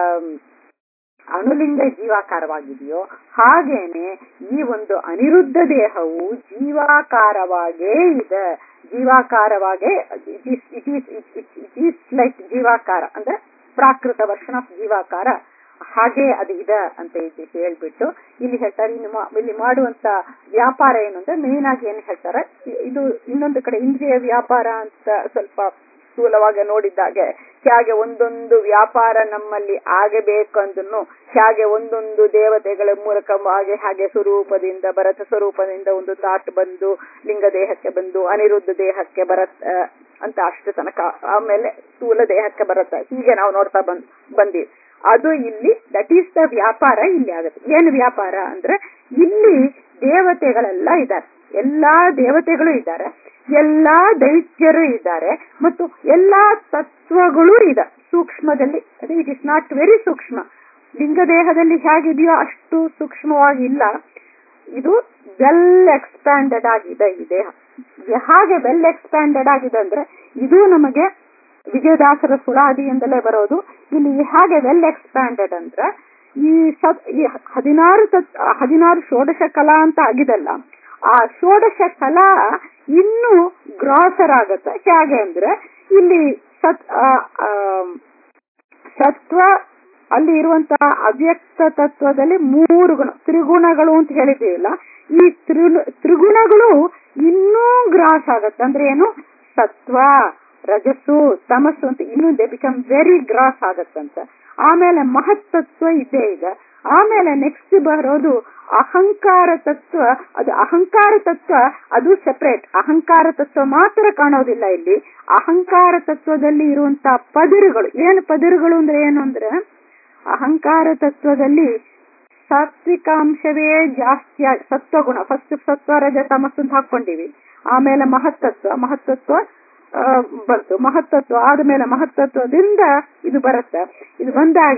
ಅಣುಲಿಂಗ ಜೀವಾಕಾರವಾಗಿದೆಯೋ ಹಾಗೇನೆ ಈ ಒಂದು ಅನಿರುದ್ಧ ದೇಹವು ಜೀವಾಕಾರವಾಗೇ ಇದೆ ಜೀವಾಕಾರವಾಗೇ it is it is it is like ಜೀವಾಕಾರ ಅಂದ್ರೆ ಪ್ರಾಕೃತ ವರ್ಷನ್ ಆಫ್ ಜೀವಾಕಾರ ಹಾಗೆ ಅದು ಇದೆ ಅಂತ ಇಲ್ಲಿ ಹೇಳ್ಬಿಟ್ಟು ಇಲ್ಲಿ ಹೇಳ್ತಾರೆ ಇನ್ನು ಇಲ್ಲಿ ಮಾಡುವಂತ ವ್ಯಾಪಾರ ಏನು ಅಂದ್ರೆ ಮೇನ್ ಆಗಿ ಏನ್ ಹೇಳ್ತಾರೆ ಇದು ಇನ್ನೊಂದು ಕಡೆ ಇಂದ್ರಿಯ ವ್ಯಾಪಾರ ಅಂತ ಸ್ವಲ್ಪ ಸ್ಥೂಲವಾಗಿ ನೋಡಿದ್ದಾಗೆ ಹೇಗೆ ಒಂದೊಂದು ವ್ಯಾಪಾರ ನಮ್ಮಲ್ಲಿ ಆಗಬೇಕಂದನ್ನು ಹೇಗೆ ಒಂದೊಂದು ದೇವತೆಗಳ ಮೂಲಕವಾಗಿ ಹಾಗೆ ಸ್ವರೂಪದಿಂದ ಭರತ ಸ್ವರೂಪದಿಂದ ಒಂದು ತಾಟ್ ಬಂದು ಲಿಂಗ ದೇಹಕ್ಕೆ ಬಂದು ಅನಿರುದ್ಧ ದೇಹಕ್ಕೆ ಬರತ್ ಅಂತ ಅಷ್ಟು ತನಕ ಆಮೇಲೆ ಸ್ಥೂಲ ದೇಹಕ್ಕೆ ಬರುತ್ತೆ ಹೀಗೆ ನಾವು ನೋಡ್ತಾ ಬಂದ್ ಬಂದೀವಿ ಅದು ಇಲ್ಲಿ ದಟ್ ಈಸ್ ದ ವ್ಯಾಪಾರ ಇಲ್ಲಿ ಆಗುತ್ತೆ ಏನು ವ್ಯಾಪಾರ ಅಂದ್ರೆ ಇಲ್ಲಿ ದೇವತೆಗಳೆಲ್ಲ ಇದ್ದಾರೆ ಎಲ್ಲಾ ದೇವತೆಗಳು ಇದ್ದಾರೆ ಎಲ್ಲಾ ದೈತ್ಯರು ಇದ್ದಾರೆ ಮತ್ತು ಎಲ್ಲಾ ತತ್ವಗಳು ಇದೆ ಸೂಕ್ಷ್ಮದಲ್ಲಿ ಅದೇ ಇಟ್ ಇಸ್ ನಾಟ್ ವೆರಿ ಸೂಕ್ಷ್ಮ ಲಿಂಗದೇಹದಲ್ಲಿ ಹೇಗಿದೆಯೋ ಅಷ್ಟು ಸೂಕ್ಷ್ಮವಾಗಿ ಇಲ್ಲ ಇದು ವೆಲ್ ಎಕ್ಸ್ಪ್ಯಾಂಡೆಡ್ ಆಗಿದೆ ಈ ದೇಹ ಹಾಗೆ ವೆಲ್ ಎಕ್ಸ್ಪ್ಯಾಂಡೆಡ್ ಆಗಿದೆ ಅಂದ್ರೆ ಇದು ನಮಗೆ ವಿಜಯದಾಸರ ಸುಳಾದಿಯಿಂದಲೇ ಬರೋದು ಇಲ್ಲಿ ಹಾಗೆ ವೆಲ್ ಎಕ್ಸ್ಪ್ಯಾಂಡೆಡ್ ಅಂದ್ರೆ ಈ ಸತ್ ಈ ಹದಿನಾರು ತತ್ ಹದಿನಾರು ಷೋಡಶ ಕಲಾ ಅಂತ ಆಗಿದಲ್ಲ ಆ ಷೋಡಶ ಕಲಾ ಇನ್ನೂ ಗ್ರಾಸರ್ ಆಗತ್ತೆ ಹೇಗೆ ಅಂದ್ರೆ ಇಲ್ಲಿ ಸತ್ ಸತ್ವ ಅಲ್ಲಿ ಇರುವಂತಹ ಅವ್ಯಕ್ತ ತತ್ವದಲ್ಲಿ ಮೂರು ಗುಣ ತ್ರಿಗುಣಗಳು ಅಂತ ಹೇಳಿದ್ದೀವಿಲ್ಲ ಈ ತ್ರಿ ತ್ರಿಗುಣಗಳು ಇನ್ನೂ ಗ್ರಾಸ್ ಆಗತ್ತೆ ಅಂದ್ರೆ ಏನು ಸತ್ವ ರಜಸ್ಸು ತಮಸ್ಸು ಅಂತ ಇನ್ನೂ ದೇ ಬಿಕಮ್ ವೆರಿ ಗ್ರಾಸ್ ಆಗತ್ತಂತ ಆಮೇಲೆ ಮಹತ್ತತ್ವ ಇದ್ದೇ ಇದೆ ಆಮೇಲೆ ನೆಕ್ಸ್ಟ್ ಬರೋದು ಅಹಂಕಾರ ತತ್ವ ಅದು ಅಹಂಕಾರ ತತ್ವ ಅದು ಸೆಪರೇಟ್ ಅಹಂಕಾರ ತತ್ವ ಮಾತ್ರ ಕಾಣೋದಿಲ್ಲ ಇಲ್ಲಿ ಅಹಂಕಾರ ತತ್ವದಲ್ಲಿ ಇರುವಂತಹ ಪದಿರುಗಳು ಏನು ಪದಿರುಗಳು ಅಂದ್ರೆ ಏನು ಅಂದ್ರೆ ಅಹಂಕಾರ ತತ್ವದಲ್ಲಿ ಸಾತ್ವಿಕಾಂಶವೇ ಜಾಸ್ತಿ ಸತ್ವಗುಣ ಫಸ್ಟ್ ಸತ್ವ ರಜ ತಮಸ್ಸು ಅಂತ ಹಾಕೊಂಡಿವಿ ಆಮೇಲೆ ಮಹತ್ತತ್ವ ಮಹತ್ತತ್ವ ಬಂತು ಮಹತ್ತತ್ವ ಆದ್ಮೇಲೆ ಮಹತ್ತತ್ವದಿಂದ ಇದು ಬರುತ್ತೆ ಇದು ಬಂದಾಗ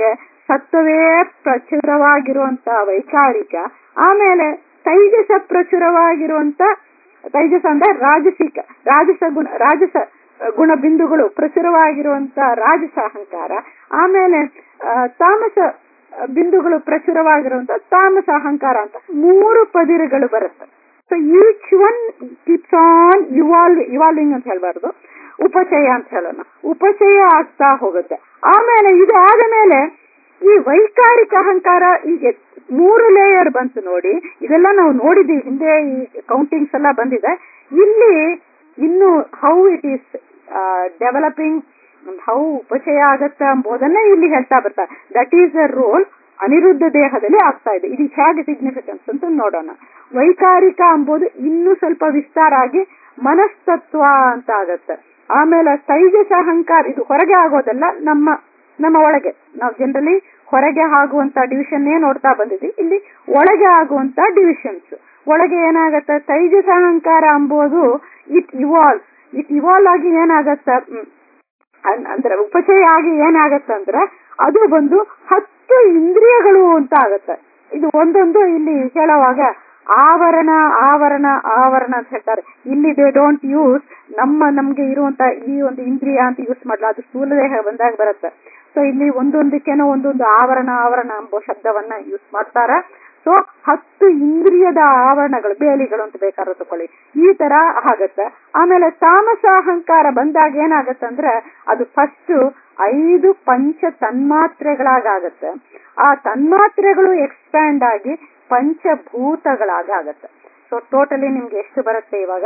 ಸತ್ವವೇ ಪ್ರಚುರವಾಗಿರುವಂತ ವೈಚಾರಿಕ ಆಮೇಲೆ ತೈಜಸ ಪ್ರಚುರವಾಗಿರುವಂತ ತೈಜಸ ಅಂದ್ರೆ ರಾಜಸಿಕ ರಾಜಸ ಗುಣ ರಾಜಸ ಗುಣ ಬಿಂದುಗಳು ಪ್ರಚುರವಾಗಿರುವಂತ ರಾಜಸ ಅಹಂಕಾರ ಆಮೇಲೆ ಆ, ತಾಮಸ ಬಿಂದುಗಳು ಪ್ರಚುರವಾಗಿರುವಂತ ತಾಮಸ ಅಹಂಕಾರ ಅಂತ ಮೂರು ಪದಿರುಗಳು ಬರುತ್ತೆ so each one keeps on evolve evolving ಅಂತ ಹೇಳ್ಬಾರ್ದು ಉಪಚಯ ಅಂತ ಹೇಳೋಣ ಉಪಚಯ ಆಗ್ತಾ ಹೋಗುತ್ತೆ ಆಮೇಲೆ ಇದು ಆದ ಮೇಲೆ ಈ ವೈಕಾರಿಕ ಅಹಂಕಾರ ಈಗ ಮೂರು ಲೇಯರ್ ಬಂತು ನೋಡಿ ಇದೆಲ್ಲ ನಾವು ನೋಡಿದ್ವಿ ಹಿಂದೆ ಈ ಕೌಂಟಿಂಗ್ಸ್ ಎಲ್ಲ ಬಂದಿದೆ ಇಲ್ಲಿ ಇನ್ನು how it is developing how ಉಪಚಯ ಆಗತ್ತೆ ಎಂಬುದನ್ನ ಇಲ್ಲಿ ಹೇಳ್ತಾ ಬರ್ತಾರೆ that is the role Aniruddha ದೇಹದಲ್ಲಿ ಆಗ್ತಾ ಇದೆ ಇದು ಹೇಗೆ ಸಿಗ್ನಿಫಿಕೆನ್ಸ್ ಅಂತ ನೋಡೋಣ ವೈಕಾರಿಕ ಎಂಬುದು ಇನ್ನೂ ಸ್ವಲ್ಪ ವಿಸ್ತಾರ ಆಗಿ ಮನಸ್ತತ್ವ ಅಂತ ಆಗತ್ತೆ ಆಮೇಲೆ ತೈಜಸ ಅಹಂಕಾರ ಇದು ಹೊರಗೆ ಆಗೋದಲ್ಲ ನಮ್ಮ ನಮ್ಮ ಒಳಗೆ ನಾವು ಜನರಲಿ ಹೊರಗೆ ಆಗುವಂತ ಡಿವಿಷನ್ ನೋಡ್ತಾ ಬಂದಿದ್ವಿ ಇಲ್ಲಿ ಒಳಗೆ ಆಗುವಂತ ಡಿವಿಷನ್ಸ್ ಒಳಗೆ ಏನಾಗತ್ತೆ ತೈಜಸ ಅಹಂಕಾರ ಎಂಬುದು ಇಟ್ ಇವಾಲ್ವ್ ಇಟ್ ಇವಾಲ್ವ್ ಆಗಿ ಏನಾಗತ್ತೆ ಹ್ಮ್, ಅನ್- ಅಂದ್ರೆ ಉಪಚಯ ಆಗಿ ಏನಾಗತ್ತಂದ್ರೆ ಅದು ಬಂದು ಹತ್ತು ಇಂದ್ರಿಯಗಳು ಅಂತ ಆಗತ್ತೆ ಇದು ಒಂದೊಂದು ಇಲ್ಲಿ ಹೇಳುವಾಗ ಆವರಣ ಆವರಣ ಆವರಣ ಅಂತ ಹೇಳ್ತಾರೆ ಇಲ್ಲಿ ದೇ ಡೋಂಟ್ ಯೂಸ್ ನಮ್ಮ ನಮ್ಗೆ ಇರುವಂತ ಈ ಒಂದು ಇಂದ್ರಿಯ ಅಂತ ಯೂಸ್ ಮಾಡಲ್ಲ ಅದು ಸ್ಥೂಲ ದೇಹ ಬಂದಾಗ ಬರುತ್ತೆ ಸೊ ಇಲ್ಲಿ ಒಂದೊಂದಕ್ಕೇನೋ ಒಂದೊಂದು ಆವರಣ ಆವರಣ ಎಂಬ ಶಬ್ದವನ್ನ ಯೂಸ್ ಮಾಡ್ತಾರ ಸೊ ಹತ್ತು ಇಂದ್ರಿಯದ ಆವರಣಗಳು ಬೇಲಿಗಳು ಅಂತ ಬೇಕಾದ್ರೆ ತಕೊಳ್ಳಿ ಈ ತರ ಆಗತ್ತೆ ಆಮೇಲೆ ತಾಮಸ ಅಹಂಕಾರ ಬಂದಾಗ ಏನಾಗತ್ತಂದ್ರೆ ಅದು ಫಸ್ಟ್ ಐದು ಪಂಚ ತನ್ಮಾತ್ರೆಗಳಾಗತ್ತೆ ಆ ತನ್ಮಾತ್ರೆಗಳು ಎಕ್ಸ್ಪ್ಯಾಂಡ್ ಆಗಿ ಪಂಚಭೂತಗಳಾಗ ಆಗತ್ತೆ ಸೊ ಟೋಟಲಿ ನಿಮ್ಗೆ ಎಷ್ಟು ಬರುತ್ತೆ ಇವಾಗ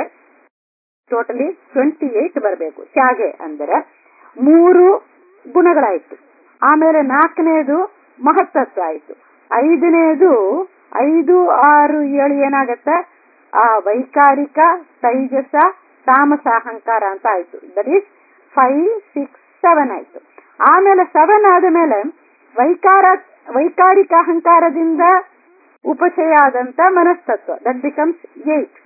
ಟೋಟಲಿ ಟ್ವೆಂಟಿ ಏಟ್ ಬರಬೇಕು ತ್ಯಾಗೆ ಅಂದರೆ ಮೂರು ಗುಣಗಳಾಯ್ತು ಆಮೇಲೆ ನಾಲ್ಕನೇದು ಮಹತ್ತತ್ವ ಆಯ್ತು ಐದನೇದು ಐದು ಆರು ಏಳು ಏನಾಗತ್ತೆ ಆ ವೈಕಾರಿಕ ತೈಜಸ ತಾಮಸ ಅಹಂಕಾರ ಅಂತ ಆಯ್ತು that is five six seven ಆಯ್ತು ಆಮೇಲೆ ಸೆವೆನ್ ಆದ ಮೇಲೆ ವೈಕಾರ ವೈಕಾರಿಕ ಅಹಂಕಾರದಿಂದ ಉಪಚಯ ಆದಂತ ಮನಸ್ತತ್ವ ದಟ್ ಬಿಕಮ್ಸ್ ಏಟ್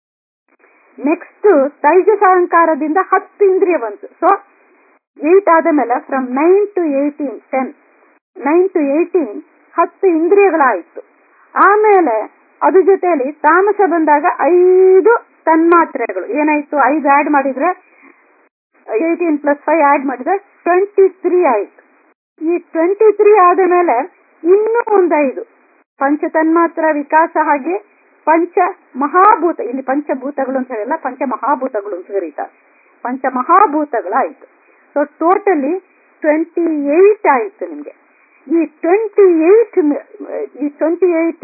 ನೆಕ್ಸ್ಟ್ ತೈಜಸ ಅಹಂಕಾರದಿಂದ ಹತ್ತು ಇಂದ್ರಿಯ ಬಂತು ಸೊ ಏಟ್ ಆದ ಮೇಲೆ from nine to eighteen ten nine to eighteen ಹತ್ತು ಇಂದ್ರಿಯಗಳಾಯಿತು ಆಮೇಲೆ ಅದ್ರ ಜೊತೆಯಲ್ಲಿ ತಾಮಸ ಬಂದಾಗ ಐದು ತನ್ಮಾತ್ರೆಗಳು ಏನಾಯ್ತು ಐದು ಆಡ್ ಮಾಡಿದ್ರೆ ಏಯ್ಟೀನ್ ಪ್ಲಸ್ ಫೈವ್ ಆಡ್ ಮಾಡಿದ್ರೆ ಟ್ವೆಂಟಿ ತ್ರೀ ಆಯ್ತು ಈ ಟ್ವೆಂಟಿ ತ್ರೀ ಆದ ಮೇಲೆ ಇನ್ನೂ ಒಂದು ಐದು ಪಂಚ ತನ್ಮಾತ್ರ ವಿಕಾಸ ಹಾಗೆ ಪಂಚ ಮಹಾಭೂತ ಇಲ್ಲಿ ಪಂಚಭೂತಗಳು ಅಂತ ಹೇಳಿಲ್ಲ ಪಂಚ ಮಹಾಭೂತಗಳು ಅಂತ ಕರೀತಾರೆ ಪಂಚ ಮಹಾಭೂತಗಳಾಯ್ತು ಸೊ ಟೋಟಲಿ ಟ್ವೆಂಟಿ ಏಟ್ ಆಯ್ತು ನಿಮ್ಗೆ ಈ ಟ್ವೆಂಟಿ ಏಟ್ ಈ ಟ್ವೆಂಟಿ ಏಟ್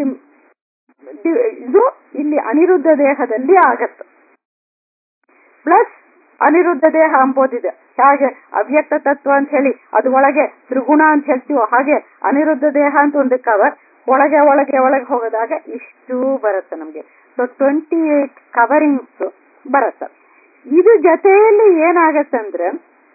ಇದು ಇಲ್ಲಿ ಅನಿರುದ್ಧ ದೇಹದಲ್ಲಿ ಆಗತ್ತೆ ಪ್ಲಸ್ ಅನಿರುದ್ಧ ದೇಹ ಅಂಬೋದಿದೆ ಹಾಗೆ ಅವ್ಯಕ್ತ ತತ್ವ ಅಂತ ಹೇಳಿ ಅದು ಒಳಗೆ ತ್ರಿಗುಣ ಅಂತ ಹೇಳ್ತೀವೋ ಹಾಗೆ ಅನಿರುದ್ಧ ದೇಹ ಅಂತ ಒಂದು ಕವರ್ ಒಳಗೆ ಒಳಗೆ ಒಳಗೆ ಹೋಗೋದಾಗ ಇಷ್ಟು ಬರುತ್ತೆ ನಮ್ಗೆ ಸೊ ಟ್ವೆಂಟಿ ಏಟ್ ಕವರಿಂಗ್ಸ್ ಬರುತ್ತೆ ಇದು ಜೊತೆಯಲ್ಲಿ ಏನಾಗತ್ತಂದ್ರೆ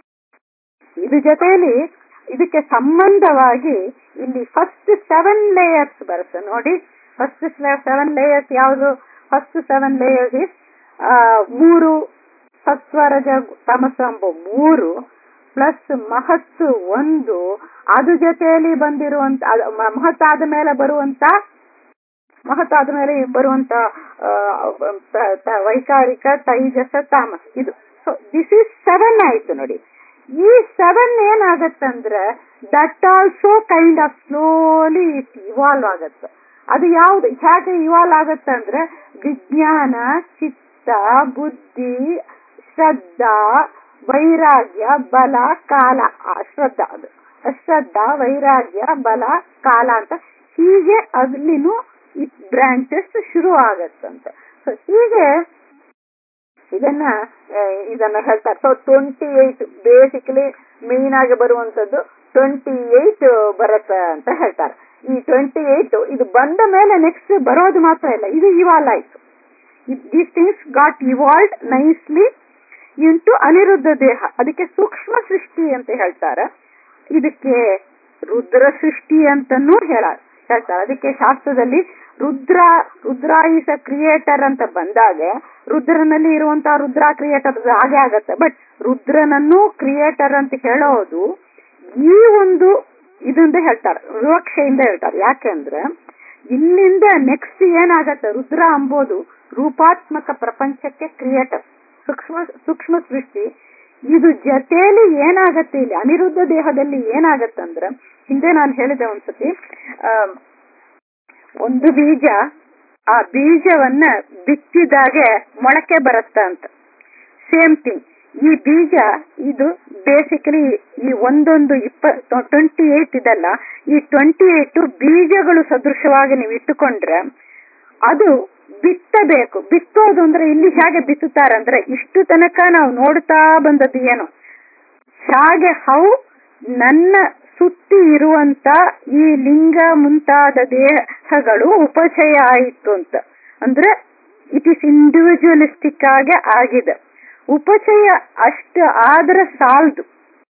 ಇದು ಜೊತೆಯಲ್ಲಿ ಇದಕ್ಕೆ ಸಂಬಂಧವಾಗಿ ಇಲ್ಲಿ ಫಸ್ಟ್ ಸೆವೆನ್ ಲೇಯರ್ಸ್ ಬರುತ್ತೆ ನೋಡಿ ಫಸ್ಟ್ ಸೆವೆನ್ ಲೇಯರ್ಸ್ ಯಾವುದು ಫಸ್ಟ್ ಸೆವೆನ್ ಲೇಯರ್ಸ್ ಇಸ್ ಮೂರು ಸತ್ವರಜ ತಮಸ ಎಂಬ ಮೂರು ಪ್ಲಸ್ ಮಹತ್ತು ಒಂದು ಅದು ಜೊತೆಯಲ್ಲಿ ಬಂದಿರುವಂತ ಅದು ಮ- ಮಹತ್ ಆದ ಮೇಲೆ ಬರುವಂತ ಮಹತ್ ಆದ ಮೇಲೆ ಬರುವಂತ ಆ, ತ- ತ- ವೈಕಾರಿಕ ತೈಜಸ ತಾಮಸ್ ಇದು ಸೊ ದಿಸ್ ಇಸ್ ಸೆವೆನ್ ಆಯ್ತು ನೋಡಿ ಈ ಸೆವೆನ್ ಏನಾಗತ್ತಂದ್ರೆ that also kind of slowly it evolve ಆಗತ್ತೆ ಅದು ಯಾವ್ದು ಹೇಗೆ ಇವಾಲ್ವ್ ಆಗತ್ತಂದ್ರೆ ವಿಜ್ಞಾನ ಚಿತ್ತ ಬುದ್ಧಿ ಶ್ರದ್ಧಾ ವೈರಾಗ್ಯ ಬಲ ಕಾಲ ಆ, ಶ್ರದ್ಧಾ ಅದು ಶ್ರದ್ಧಾ ವೈರಾಗ್ಯ ಬಲ ಕಾಲ ಅಂತ ಹೀಗೆ ಅಲ್ಲಿನೂ ಇಟ್ ಬ್ರಾಂಚಸ್ ಶುರು ಆಗತ್ತಂತೆ ಸೊ ಹೀಗೆ ಇದನ್ನ ಆ, ಇದನ್ನ ಹೇಳ್ತಾರೆ so twenty eight basically main ಆಗಿ ಬರುವಂತದ್ದು ಟ್ವೆಂಟಿ ಏಟ್ ಬರುತ್ತೆ ಅಂತ ಹೇಳ್ತಾರೆ ಈ ಟ್ವೆಂಟಿ ಏಟ್ ಇದು ಬಂದ ಮೇಲೆ ನೆಕ್ಸ್ಟ್ ಬರೋದು ಮಾತ್ರ ಇಲ್ಲ ಇದು ಇವಾಲ್ವ್ ಆಯ್ತು these things got evolve nicely into Aniruddha ದೇಹ ಅದಕ್ಕೆ ಸೂಕ್ಷ್ಮ ಸೃಷ್ಟಿ ಅಂತ ಹೇಳ್ತಾರೆ ಇದಕ್ಕೆ ರುದ್ರ ಸೃಷ್ಟಿ ಅಂತನೂ ಹೇಳ ಹೇಳ್ತಾರೆ ಅದಕ್ಕೆ ಶಾಸ್ತ್ರದಲ್ಲಿ Rudra Rudra is a creator ಅಂತ ಬಂದಾಗ ರುದ್ರನಲ್ಲಿ ಇರುವಂತಹ ರುದ್ರ ಕ್ರಿಯೇಟರ್ ಹಾಗೆ ಆಗತ್ತೆ ಬಟ್ ರುದ್ರನನ್ನು ಕ್ರಿಯೇಟರ್ ಅಂತ ಹೇಳೋದು ಈ ಒಂದು ಇದೊಂದು ಹೇಳ್ತಾರೆ ವಿವಕ್ಷೆಯಿಂದ ಹೇಳ್ತಾರೆ ಯಾಕೆ ಅಂದ್ರೆ ಇಲ್ಲಿಂದ ನೆಕ್ಸ್ಟ್ ಏನಾಗತ್ತೆ ರುದ್ರ ಅಂಬೋದು ರೂಪಾತ್ಮಕ ಪ್ರಪಂಚಕ್ಕೆ ಕ್ರಿಯೇಟರ್ ಸೂಕ್ಷ್ಮ ಸೂಕ್ಷ್ಮ ಸೃಷ್ಟಿ ಇದು ಜೊತೆಯಲ್ಲಿ ಏನಾಗತ್ತೆ ಇಲ್ಲಿ ಅನಿರುದ್ಧ ದೇಹದಲ್ಲಿ ಏನಾಗತ್ತಂದ್ರ ಹಿಂದೆ ನಾನು ಹೇಳಿದೆ ಒಂದ್ಸತಿ ಆ ಒಂದು ಬೀಜ ಆ ಬೀಜವನ್ನ ಬಿತ್ತಿದಾಗೆ ಮೊಳಕೆ ಬರುತ್ತ ಅಂತ ಸೇಮ್ ಥಿಂಗ್ ಈ ಬೀಜ ಇದು ಬೇಸಿಕಲಿ ಈ ಒಂದೊಂದು ಇಪ್ಪ ಟ್ವೆಂಟಿ ಏಟ್ ಇದಲ್ಲ ಈ ಟ್ವೆಂಟಿ ಏಟ್ ಬೀಜಗಳು ಸದೃಶವಾಗಿ ನೀವು ಇಟ್ಟುಕೊಂಡ್ರೆ ಅದು ಬಿತ್ತಬೇಕು ಬಿತ್ತೋದು ಅಂದ್ರೆ ಇಲ್ಲಿ ಹೇಗೆ ಬಿತ್ತುತ್ತಾರಂದ್ರೆ ಇಷ್ಟು ತನಕ ನಾವು ನೋಡ್ತಾ ಬಂದದ್ದು ಏನು ಹಾಗೆ ಹೌ ನನ್ನ ಸುತ್ತಿ ಇರುವಂತ ಈ ಲಿಂಗ ಮುಂತಾದ ದೇಹಗಳು ಉಪಚಯ ಆಯಿತು ಅಂತ ಅಂದ್ರೆ ಇಟ್ ಇಸ್ ಇಂಡಿವಿಜುವಲಿಸ್ಟಿಕ್ ಆಗಿ ಆಗಿದೆ ಉಪಚಯ ಅಷ್ಟು ಆದ್ರೆ ಸಾಲದು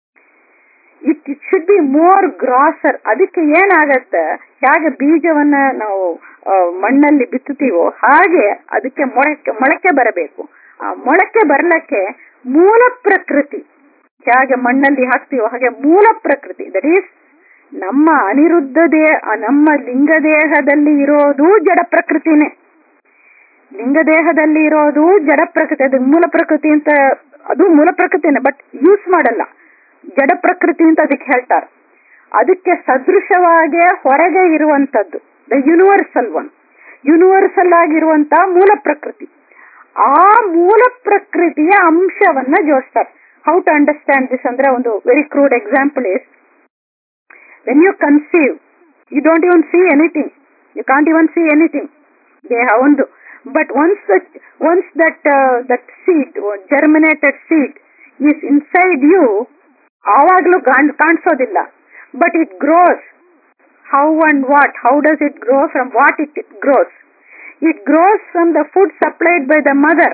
it it should be more grosser ಅದಕ್ಕೆ ಏನಾಗತ್ತೆ ಹೇಗೆ ಬೀಜವನ್ನ ನಾವು ಆ, ಮಣ್ಣಲ್ಲಿ ಬಿತ್ತುತ್ತೀವೋ ಹಾಗೆ ಅದಕ್ಕೆ ಮೊಳಕೆ ಮೊಳಕೆ ಬರಬೇಕು ಆ ಮೊಳಕೆ ಬರ್ಲಕ್ಕೆ ಮೂಲ ಪ್ರಕೃತಿ ಹೇಗೆ ಮಣ್ಣಲ್ಲಿ ಹಾಕ್ತೀವೋ ಹಾಗೆ ಮೂಲ ಪ್ರಕೃತಿ ದಟ್ ಈಸ್ ನಮ್ಮ ಅನಿರುದ್ಧ ದೇಹ ನಮ್ಮ ಲಿಂಗ ದೇಹದಲ್ಲಿ ಇರೋದು ಜಡ ಪ್ರಕೃತಿನೇ ಲಿಂಗ ದೇಹದಲ್ಲಿ ಇರೋದು ಜಡ ಪ್ರಕೃತಿ ಅದು ಮೂಲ ಪ್ರಕೃತಿ ಅಂತ ಅದು ಮೂಲ ಪ್ರಕೃತಿನೇ ಬಟ್ ಯೂಸ್ ಮಾಡಲ್ಲ ಜಡ ಪ್ರಕೃತಿ ಅಂತ ಅದಕ್ಕೆ ಹೇಳ್ತಾರೆ ಅದಕ್ಕೆ ಸದೃಶವಾಗಿ ಹೊರಗೆ ಇರುವಂತದ್ದು ದ ಯೂನಿವರ್ಸಲ್ ಒನ್ ಯೂನಿವರ್ಸಲ್ ಆಗಿರುವಂತ ಮೂಲ ಪ್ರಕೃತಿ ಆ ಮೂಲ ಪ್ರಕೃತಿಯ ಅಂಶವನ್ನ ಜೋಡಿಸ್ತಾರೆ ಹೌ ಟು ಅಂಡರ್ಸ್ಟ್ಯಾಂಡ್ ದಿಸ್ ಅಂದ್ರೆ ಒಂದು very crude example is when you conceive you don't even see anything you can't even see anything ದೇಹ ಒಂದು but once once that that seed germinated seed is inside you ಆವಾಗ್ಲೂ ಕಾಣಿಸೋದಿಲ್ಲ but it grows how and what how does it grow from what it it grows it grows from the food supplied by the mother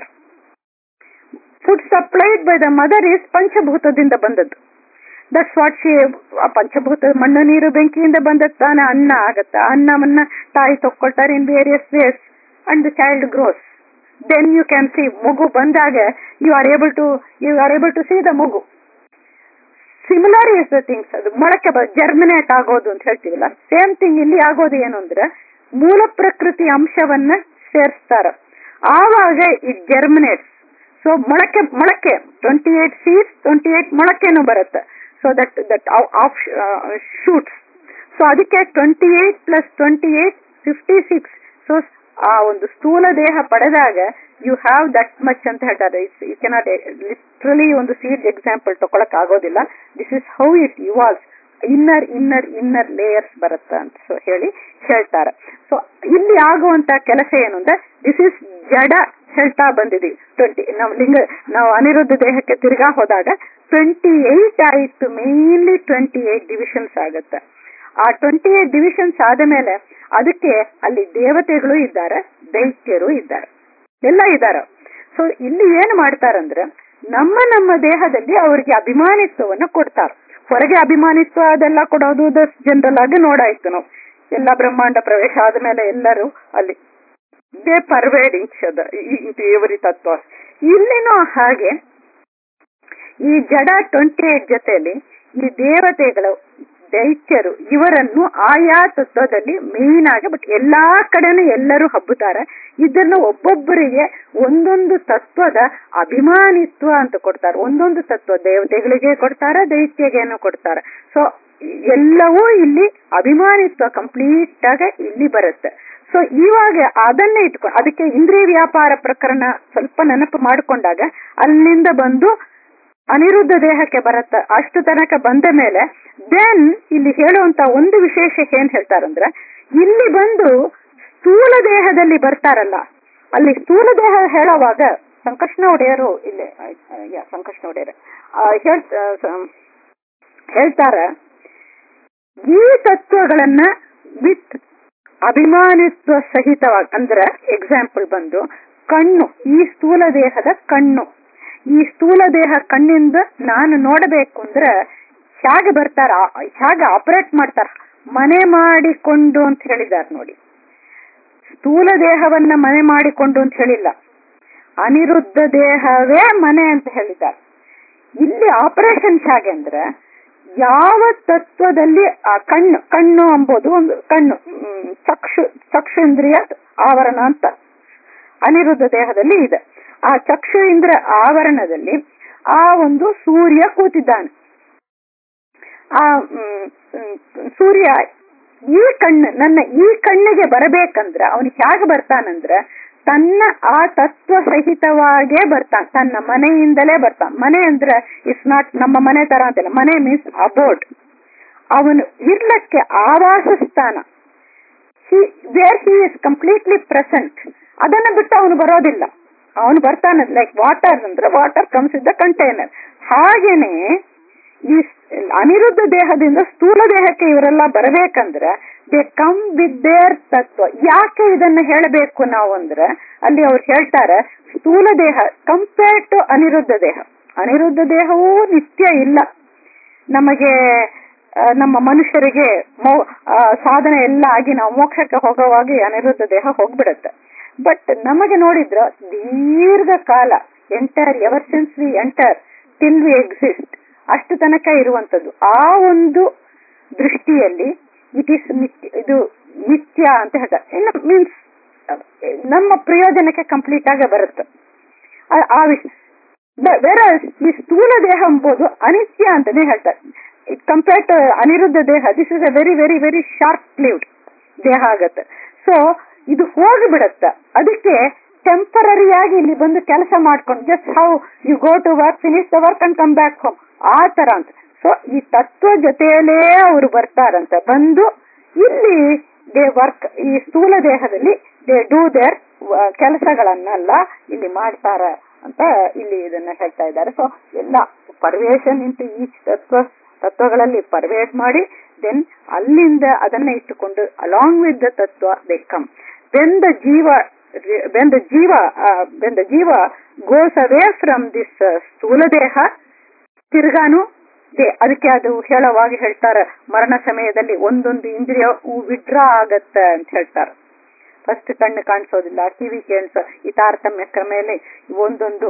food supplied by the mother is ಪಂಚಭೂತದಿಂದ ಬಂದದ್ದು that's what she ಪಂಚಭೂತ ಮಣ್ಣು ನೀರು ಬೆಂಕಿಯಿಂದ ಬಂದದ್ದು ತಾನೇ ಅನ್ನ ಆಗತ್ತ ಅನ್ನವನ್ನ ತಾಯಿ ತಕ್ಕೊಳ್ತಾರೆ in various ways and the child grows then you can see ಮಗು ಬಂದಾಗ you are able to you are able to see the ಮಗು ಸಿಮಿಲರ್ ಇಸ್ ದ ಥಿಂಗ್ಸ್ ಅದು ಮೊಳಕೆ ಜರ್ಮಿನೇಟ್ ಆಗೋದು ಅಂತ ಹೇಳ್ತೀವಲ್ಲ ಸೇಮ್ ಥಿಂಗ್ ಇಲ್ಲಿ ಆಗೋದು ಏನು ಅಂದ್ರೆ ಮೂಲ ಪ್ರಕೃತಿ ಅಂಶವನ್ನ ಸೇರಿಸ್ತಾರ ಆವಾಗ ಇಟ್ ಜರ್ಮಿನೇಟ್ಸ್ ಸೊ ಮೊಳಕೆ ಮೊಳಕೆ twenty eight seeds twenty eight ಮೊಳಕೆನೂ ಬರುತ್ತೆ so that that of shoots so ಅದಕ್ಕೆ twenty eight plus twenty eight fifty six so ಆ ಒಂದು ಸ್ಥೂಲ ದೇಹ ಪಡೆದಾಗ ಯು ಹ್ಯಾವ್ ದಟ್ ಮಚ್ ಅಂತ ಹೇಳ್ತಾರೆ ಯು ಕೆನಾಟ್ ಲಿಟ್ರಲಿ ಒಂದು ಸೀಡ್ ಎಕ್ಸಾಂಪಲ್ ತಗೊಳಕ್ ಆಗೋದಿಲ್ಲ this is how it was inner inner inner layers ಬರುತ್ತ ಅಂತ ಸೊ ಹೇಳಿ ಹೇಳ್ತಾರೆ ಸೊ ಇಲ್ಲಿ ಆಗುವಂತ ಕೆಲಸ ಏನು ಅಂದ್ರೆ ದಿಸ್ ಇಸ್ ಜಡ ಹೇಳ್ತಾ ಬಂದಿದ್ದೀವಿ ಟ್ವೆಂಟಿ ನಾವು ಲಿಂಗ ನಾವು ಅನಿರುದ್ಧ ದೇಹಕ್ಕೆ ತಿರ್ಗಾ ಹೋದಾಗ ಟ್ವೆಂಟಿ ಏಟ್ ಆಯಿತು ಮೇನ್ಲಿ ಟ್ವೆಂಟಿ ಏಟ್ ಡಿವಿಷನ್ಸ್ ಆಗುತ್ತೆ ಆ ಟ್ವೆಂಟಿ ಏಟ್ ಡಿವಿಷನ್ಸ್ ಆದ ಮೇಲೆ ಅದಕ್ಕೆ ಅಲ್ಲಿ ದೇವತೆಗಳು ಇದ್ದಾರೆ ದೈತ್ಯರು ಇದ್ದಾರೆ ಎಲ್ಲ ಇದ್ದಾರೆ ಸೊ ಇಲ್ಲಿ ಏನ್ ಮಾಡ್ತಾರಂದ್ರೆ ನಮ್ಮ ನಮ್ಮ ದೇಹದಲ್ಲಿ ಅವರಿಗೆ ಅಭಿಮಾನಿತ್ವವನ್ನು ಕೊಡ್ತಾರೆ ಹೊರಗೆ ಅಭಿಮಾನಿತ್ವ ಅದೆಲ್ಲ ಕೊಡೋದು ಜನರಲ್ ಆಗಿ ನೋಡಾಯ್ತು ನಾವು ಎಲ್ಲ ಬ್ರಹ್ಮಾಂಡ ಪ್ರವೇಶ ಆದ್ಮೇಲೆ ಎಲ್ಲರೂ ಅಲ್ಲಿ ದೇ ಪರ್ವೇಡಿಂಗ್ ಶದ ಈ ದೇವರಿ ತತ್ವ ಇಲ್ಲಿನೂ ಹಾಗೆ ಈ ಜಡ ಟ್ವೆಂಟಿ ಏಟ್ ಜೊತೆಯಲ್ಲಿ ಈ ದೇವತೆಗಳು ದೈತ್ಯರು ಇವರನ್ನು ಆಯಾ ತತ್ವದಲ್ಲಿ ಮೇನ್ ಆಗಿ ಬಟ್ ಎಲ್ಲಾ ಕಡೆನೂ ಎಲ್ಲರೂ ಹಬ್ಬುತ್ತಾರೆ ಇದನ್ನು ಒಬ್ಬೊಬ್ಬರಿಗೆ ಒಂದೊಂದು ತತ್ವದ ಅಭಿಮಾನಿತ್ವ ಅಂತ ಕೊಡ್ತಾರೆ ಒಂದೊಂದು ತತ್ವ ದೇವತೆಗಳಿಗೆ ಕೊಡ್ತಾರೆ ದೈತ್ಯಗೇನು ಕೊಡ್ತಾರೆ ಸೊ ಎಲ್ಲವೂ ಇಲ್ಲಿ ಅಭಿಮಾನಿತ್ವ ಕಂಪ್ಲೀಟ್ ಆಗಿ ಇಲ್ಲಿ ಬರುತ್ತೆ ಸೊ ಇವಾಗ ಅದನ್ನೇ ಇಟ್ಕೊಂಡು ಅದಕ್ಕೆ ಇಂದ್ರಿಯ ವ್ಯಾಪಾರ ಪ್ರಕರಣ ಸ್ವಲ್ಪ ನೆನಪು ಮಾಡಿಕೊಂಡಾಗ ಅಲ್ಲಿಂದ ಬಂದು ಅನಿರುದ್ಧ ದೇಹಕ್ಕೆ ಬರತ್ತ ಅಷ್ಟು ತನಕ ಬಂದ ಮೇಲೆ ದೆನ್ ಇಲ್ಲಿ ಹೇಳುವಂತ ಒಂದು ವಿಶೇಷ ಏನ್ ಹೇಳ್ತಾರಂದ್ರೆ ಇಲ್ಲಿ ಬಂದು ಸ್ಥೂಲ ದೇಹದಲ್ಲಿ ಬರ್ತಾರಲ್ಲ ಅಲ್ಲಿ ಸ್ಥೂಲ ದೇಹ ಹೇಳುವಾಗ ಸಂಕಷ್ಣ ಒಡೆಯರು ಇಲ್ಲಿ ಸಂಕಷ್ಣ ಒಡೆಯರು ಹೇಳ್ತಾರ ಈ ತತ್ವಗಳನ್ನ ವಿತ್ ಅಭಿಮಾನಿತ್ವ ಸಹಿತವಾಗಿ ಅಂದ್ರೆ ಎಕ್ಸಾಂಪಲ್ ಬಂದು ಕಣ್ಣು ಈ ಸ್ಥೂಲ ದೇಹದ ಕಣ್ಣು ಈ ಸ್ಥೂಲ ದೇಹ ಕಣ್ಣಿಂದ ನಾನು ನೋಡಬೇಕು ಅಂದ್ರೆ ಹೇಗೆ ಬರ್ತಾರ ಹೇಗೆ ಆಪರೇಟ್ ಮಾಡ್ತಾರ ಮನೆ ಮಾಡಿಕೊಂಡು ಅಂತ ಹೇಳಿದಾರೆ ನೋಡಿ ಸ್ಥೂಲ ದೇಹವನ್ನ ಮನೆ ಮಾಡಿಕೊಂಡು ಅಂತ ಹೇಳಿಲ್ಲ ಅನಿರುದ್ಧ ದೇಹವೇ ಮನೆ ಅಂತ ಹೇಳಿದ್ದಾರೆ ಇಲ್ಲಿ ಆಪರೇಷನ್ ಹೇಗೆ ಅಂದ್ರೆ ಯಾವ ತತ್ವದಲ್ಲಿ ಆ ಕಣ್ಣು ಕಣ್ಣು ಎಂಬುದು ಒಂದು ಕಣ್ಣು ಹ್ಮ್, ಚಕ್ಷು ಚಕ್ಷುಂದ್ರಿಯ ಆವರಣ ಅಂತ ಅನಿರುದ್ಧ ದೇಹದಲ್ಲಿ ಇದೆ ಆ ಚಕ್ಷು ಇಂದ್ರ ಆವರಣದಲ್ಲಿ ಆ ಒಂದು ಸೂರ್ಯ ಕೂತಿದ್ದಾನೆ ಆ ಮ್, ಮ್, ಸೂರ್ಯ ಈ ಕಣ್ಣು ನನ್ನ ಈ ಕಣ್ಣಿಗೆ ಬರಬೇಕಂದ್ರ ಅವನು ಹೇಗೆ ಬರ್ತಾನಂದ್ರ ತನ್ನ ಆ ತತ್ವ ಸಹಿತವಾಗೇ ಬರ್ತಾನೆ ತನ್ನ ಮನೆಯಿಂದಲೇ ಬರ್ತಾನೆ ಮನೆ ಅಂದ್ರೆ ಇಟ್ಸ್ ನಾಟ್ ನಮ್ಮ ಮನೆ ತರ ಅಂತಿಲ್ಲ ಮನೆ ಮೀನ್ಸ್ ಅಬೋರ್ಡ್ ಅವನು ಇರ್ಲಕ್ಕೆ ಆವಾಸ ಸ್ಥಾನ where he is completely present ಅದನ್ನ ಬಿಟ್ಟು ಅವನು ಬರೋದಿಲ್ಲ ಅವನು ಬರ್ತಾನೆ ಲೈಕ್ ವಾಟರ್ ಅಂದ್ರೆ ವಾಟರ್ ಕಮ್ಸ್ ಇದ್ದ ಕಂಟೈನರ್ ಹಾಗೇನೆ ಈ ಅನಿರುದ್ಧ ದೇಹದಿಂದ ಸ್ಥೂಲ ದೇಹಕ್ಕೆ ಇವರೆಲ್ಲ ಬರಬೇಕಂದ್ರೆ ದೇ ಕಮ್ ವಿತ್ ದೇರ್ ತತ್ವ ಯಾಕೆ ಇದನ್ನ ಹೇಳಬೇಕು ನಾವು ಅಂದ್ರೆ ಅಲ್ಲಿ ಅವ್ರು ಹೇಳ್ತಾರೆ ಸ್ಥೂಲ ದೇಹ ಕಂಪೇರ್ ಟು ಅನಿರುದ್ಧ ದೇಹ ಅನಿರುದ್ಧ ದೇಹವೂ ನಿತ್ಯ ಇಲ್ಲ ನಮಗೆ ಆ, ನಮ್ಮ ಮನುಷ್ಯರಿಗೆ ಮೋ- ಆ, ಸಾಧನೆ ಎಲ್ಲ ಆಗಿ ನಾವು ಮೋಕ್ಷಕ್ಕೆ ಹೋಗುವಾಗ ಈ ಅನಿರುದ್ಧ ದೇಹ ಹೋಗ್ಬಿಡುತ್ತೆ ಬಟ್ ನಮಗೆ ನೋಡಿದ್ರ ದೀರ್ಘ ಕಾಲ enter ever since we enter till we exist ಅಷ್ಟು ತನಕ ಇರುವಂತದ್ದು ಆ ಒಂದು ದೃಷ್ಟಿಯಲ್ಲಿ ಇಟ್ ಈಸ್ ನಿತ್ಯ ಇದು ನಿತ್ಯ ಅಂತ ಹೇಳ್ತಾರೆ ಇನ್ನು ಮೀನ್ಸ್ ನಮ್ಮ ಪ್ರಯೋಜನಕ್ಕೆ ಕಂಪ್ಲೀಟ್ ಆಗಿ ಬರುತ್ತೆ ಆ- ಆ ವಿಷಯ ಬೇರೆ ಈ ಸ್ಥೂಲ ದೇಹ ಎಂಬುದು ಅನಿತ್ಯ ಅಂತಾನೆ ಹೇಳ್ತಾರೆ ಇಟ್ ಕಂಪೇರ್ ಟು ಅನಿರುದ್ಧ ದೇಹ this is a very very very short lived ದೇಹ ಆಗತ್ತೆ ಸೊ ಇದು ಹೋಗಿಬಿಡತ್ತ ಅದಕ್ಕೆ ಟೆಂಪರರಿ ಆಗಿ ಇಲ್ಲಿ ಬಂದು ಕೆಲಸ ಮಾಡ್ಕೊಂಡು just how you go to work finish the work and come back home ಆ ತರ ಅಂತ ಸೊ ಈ ತತ್ವ ಜೊತೆಯಲ್ಲೇ ಅವರು ಬರ್ತಾರಂತ ಬಂದು ಇಲ್ಲಿ ದೇ ವರ್ಕ್ ಈ ಸ್ಥೂಲ ದೇಹದಲ್ಲಿ ದೇ ಡೂ ದೇರ್ ಕೆಲಸಗಳನ್ನೆಲ್ಲ ಇಲ್ಲಿ ಮಾಡ್ತಾರ ಅಂತ ಇಲ್ಲಿ ಇದನ್ನ ಹೇಳ್ತಾ ಇದ್ದಾರೆ ಸೊ ಎಲ್ಲ ಪರ್ವೇಷನ್ ಇಂಟು ಈಚ್ ತತ್ವ ತತ್ವಗಳಲ್ಲಿ ಪರ್ವೇಟ್ ಮಾಡಿ ದೆನ್ ಅಲ್ಲಿಂದ ಅದನ್ನ ಇಟ್ಟುಕೊಂಡು ಅಲಾಂಗ್ ವಿತ್ ದ ತತ್ವ ದೇ ಕಮ್ ದೆನ್ ದ ಜೀವ ವೆನ್ ದ ಜೀವ ವೆನ್ ದ ಜೀವ ಗೋಸ್ ಅವೇ ಫ್ರಮ್ ದಿಸ್ ಸ್ಥೂಲ ದೇಹ ತಿರ್ಗಾನು ದೇ- ಅದಕ್ಕೆ ಅದು ಹೇಳುವಾಗ ಹೇಳ್ತಾರೆ ಮರಣ ಸಮಯದಲ್ಲಿ ಒಂದೊಂದು ಇಂದ್ರಿಯ ವಿಡ್ರಾ ಆಗತ್ತೆ ಅಂತ ಹೇಳ್ತಾರೆ ಫಸ್ಟ್ ಕಣ್ಣು ಕಾಣಿಸೋದಿಲ್ಲ ಕಿವಿ ಕೇಳಿಸೋ ಈ ತಾರತಮ್ಯ ಕ್ರಮೇಲೆ ಒಂದೊಂದು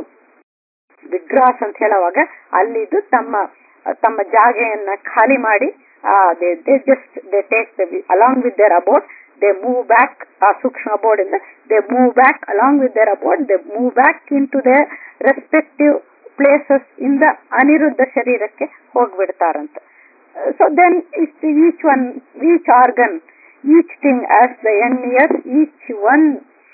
ವಿಗ್ರಾಸ್ ಅಂತ ಹೇಳುವಾಗ ಅಲ್ಲಿದ್ದು ತಮ್ಮ ತಮ್ಮ ಜಾಗೆಯನ್ನ ಖಾಲಿ ಮಾಡಿ they just they take along with their about they move back ಆ ಸೂಕ್ಷ್ಮ ಬೋರ್ಡ್ ಇಂದ they move back along with their about they move back into the respective places ಇಂದ ಅನಿರುದ್ಧ ಶರೀರಕ್ಕೆ ಹೋಗ್ಬಿಡ್ತಾರಂತ so then each one each organ each thing as the and years each one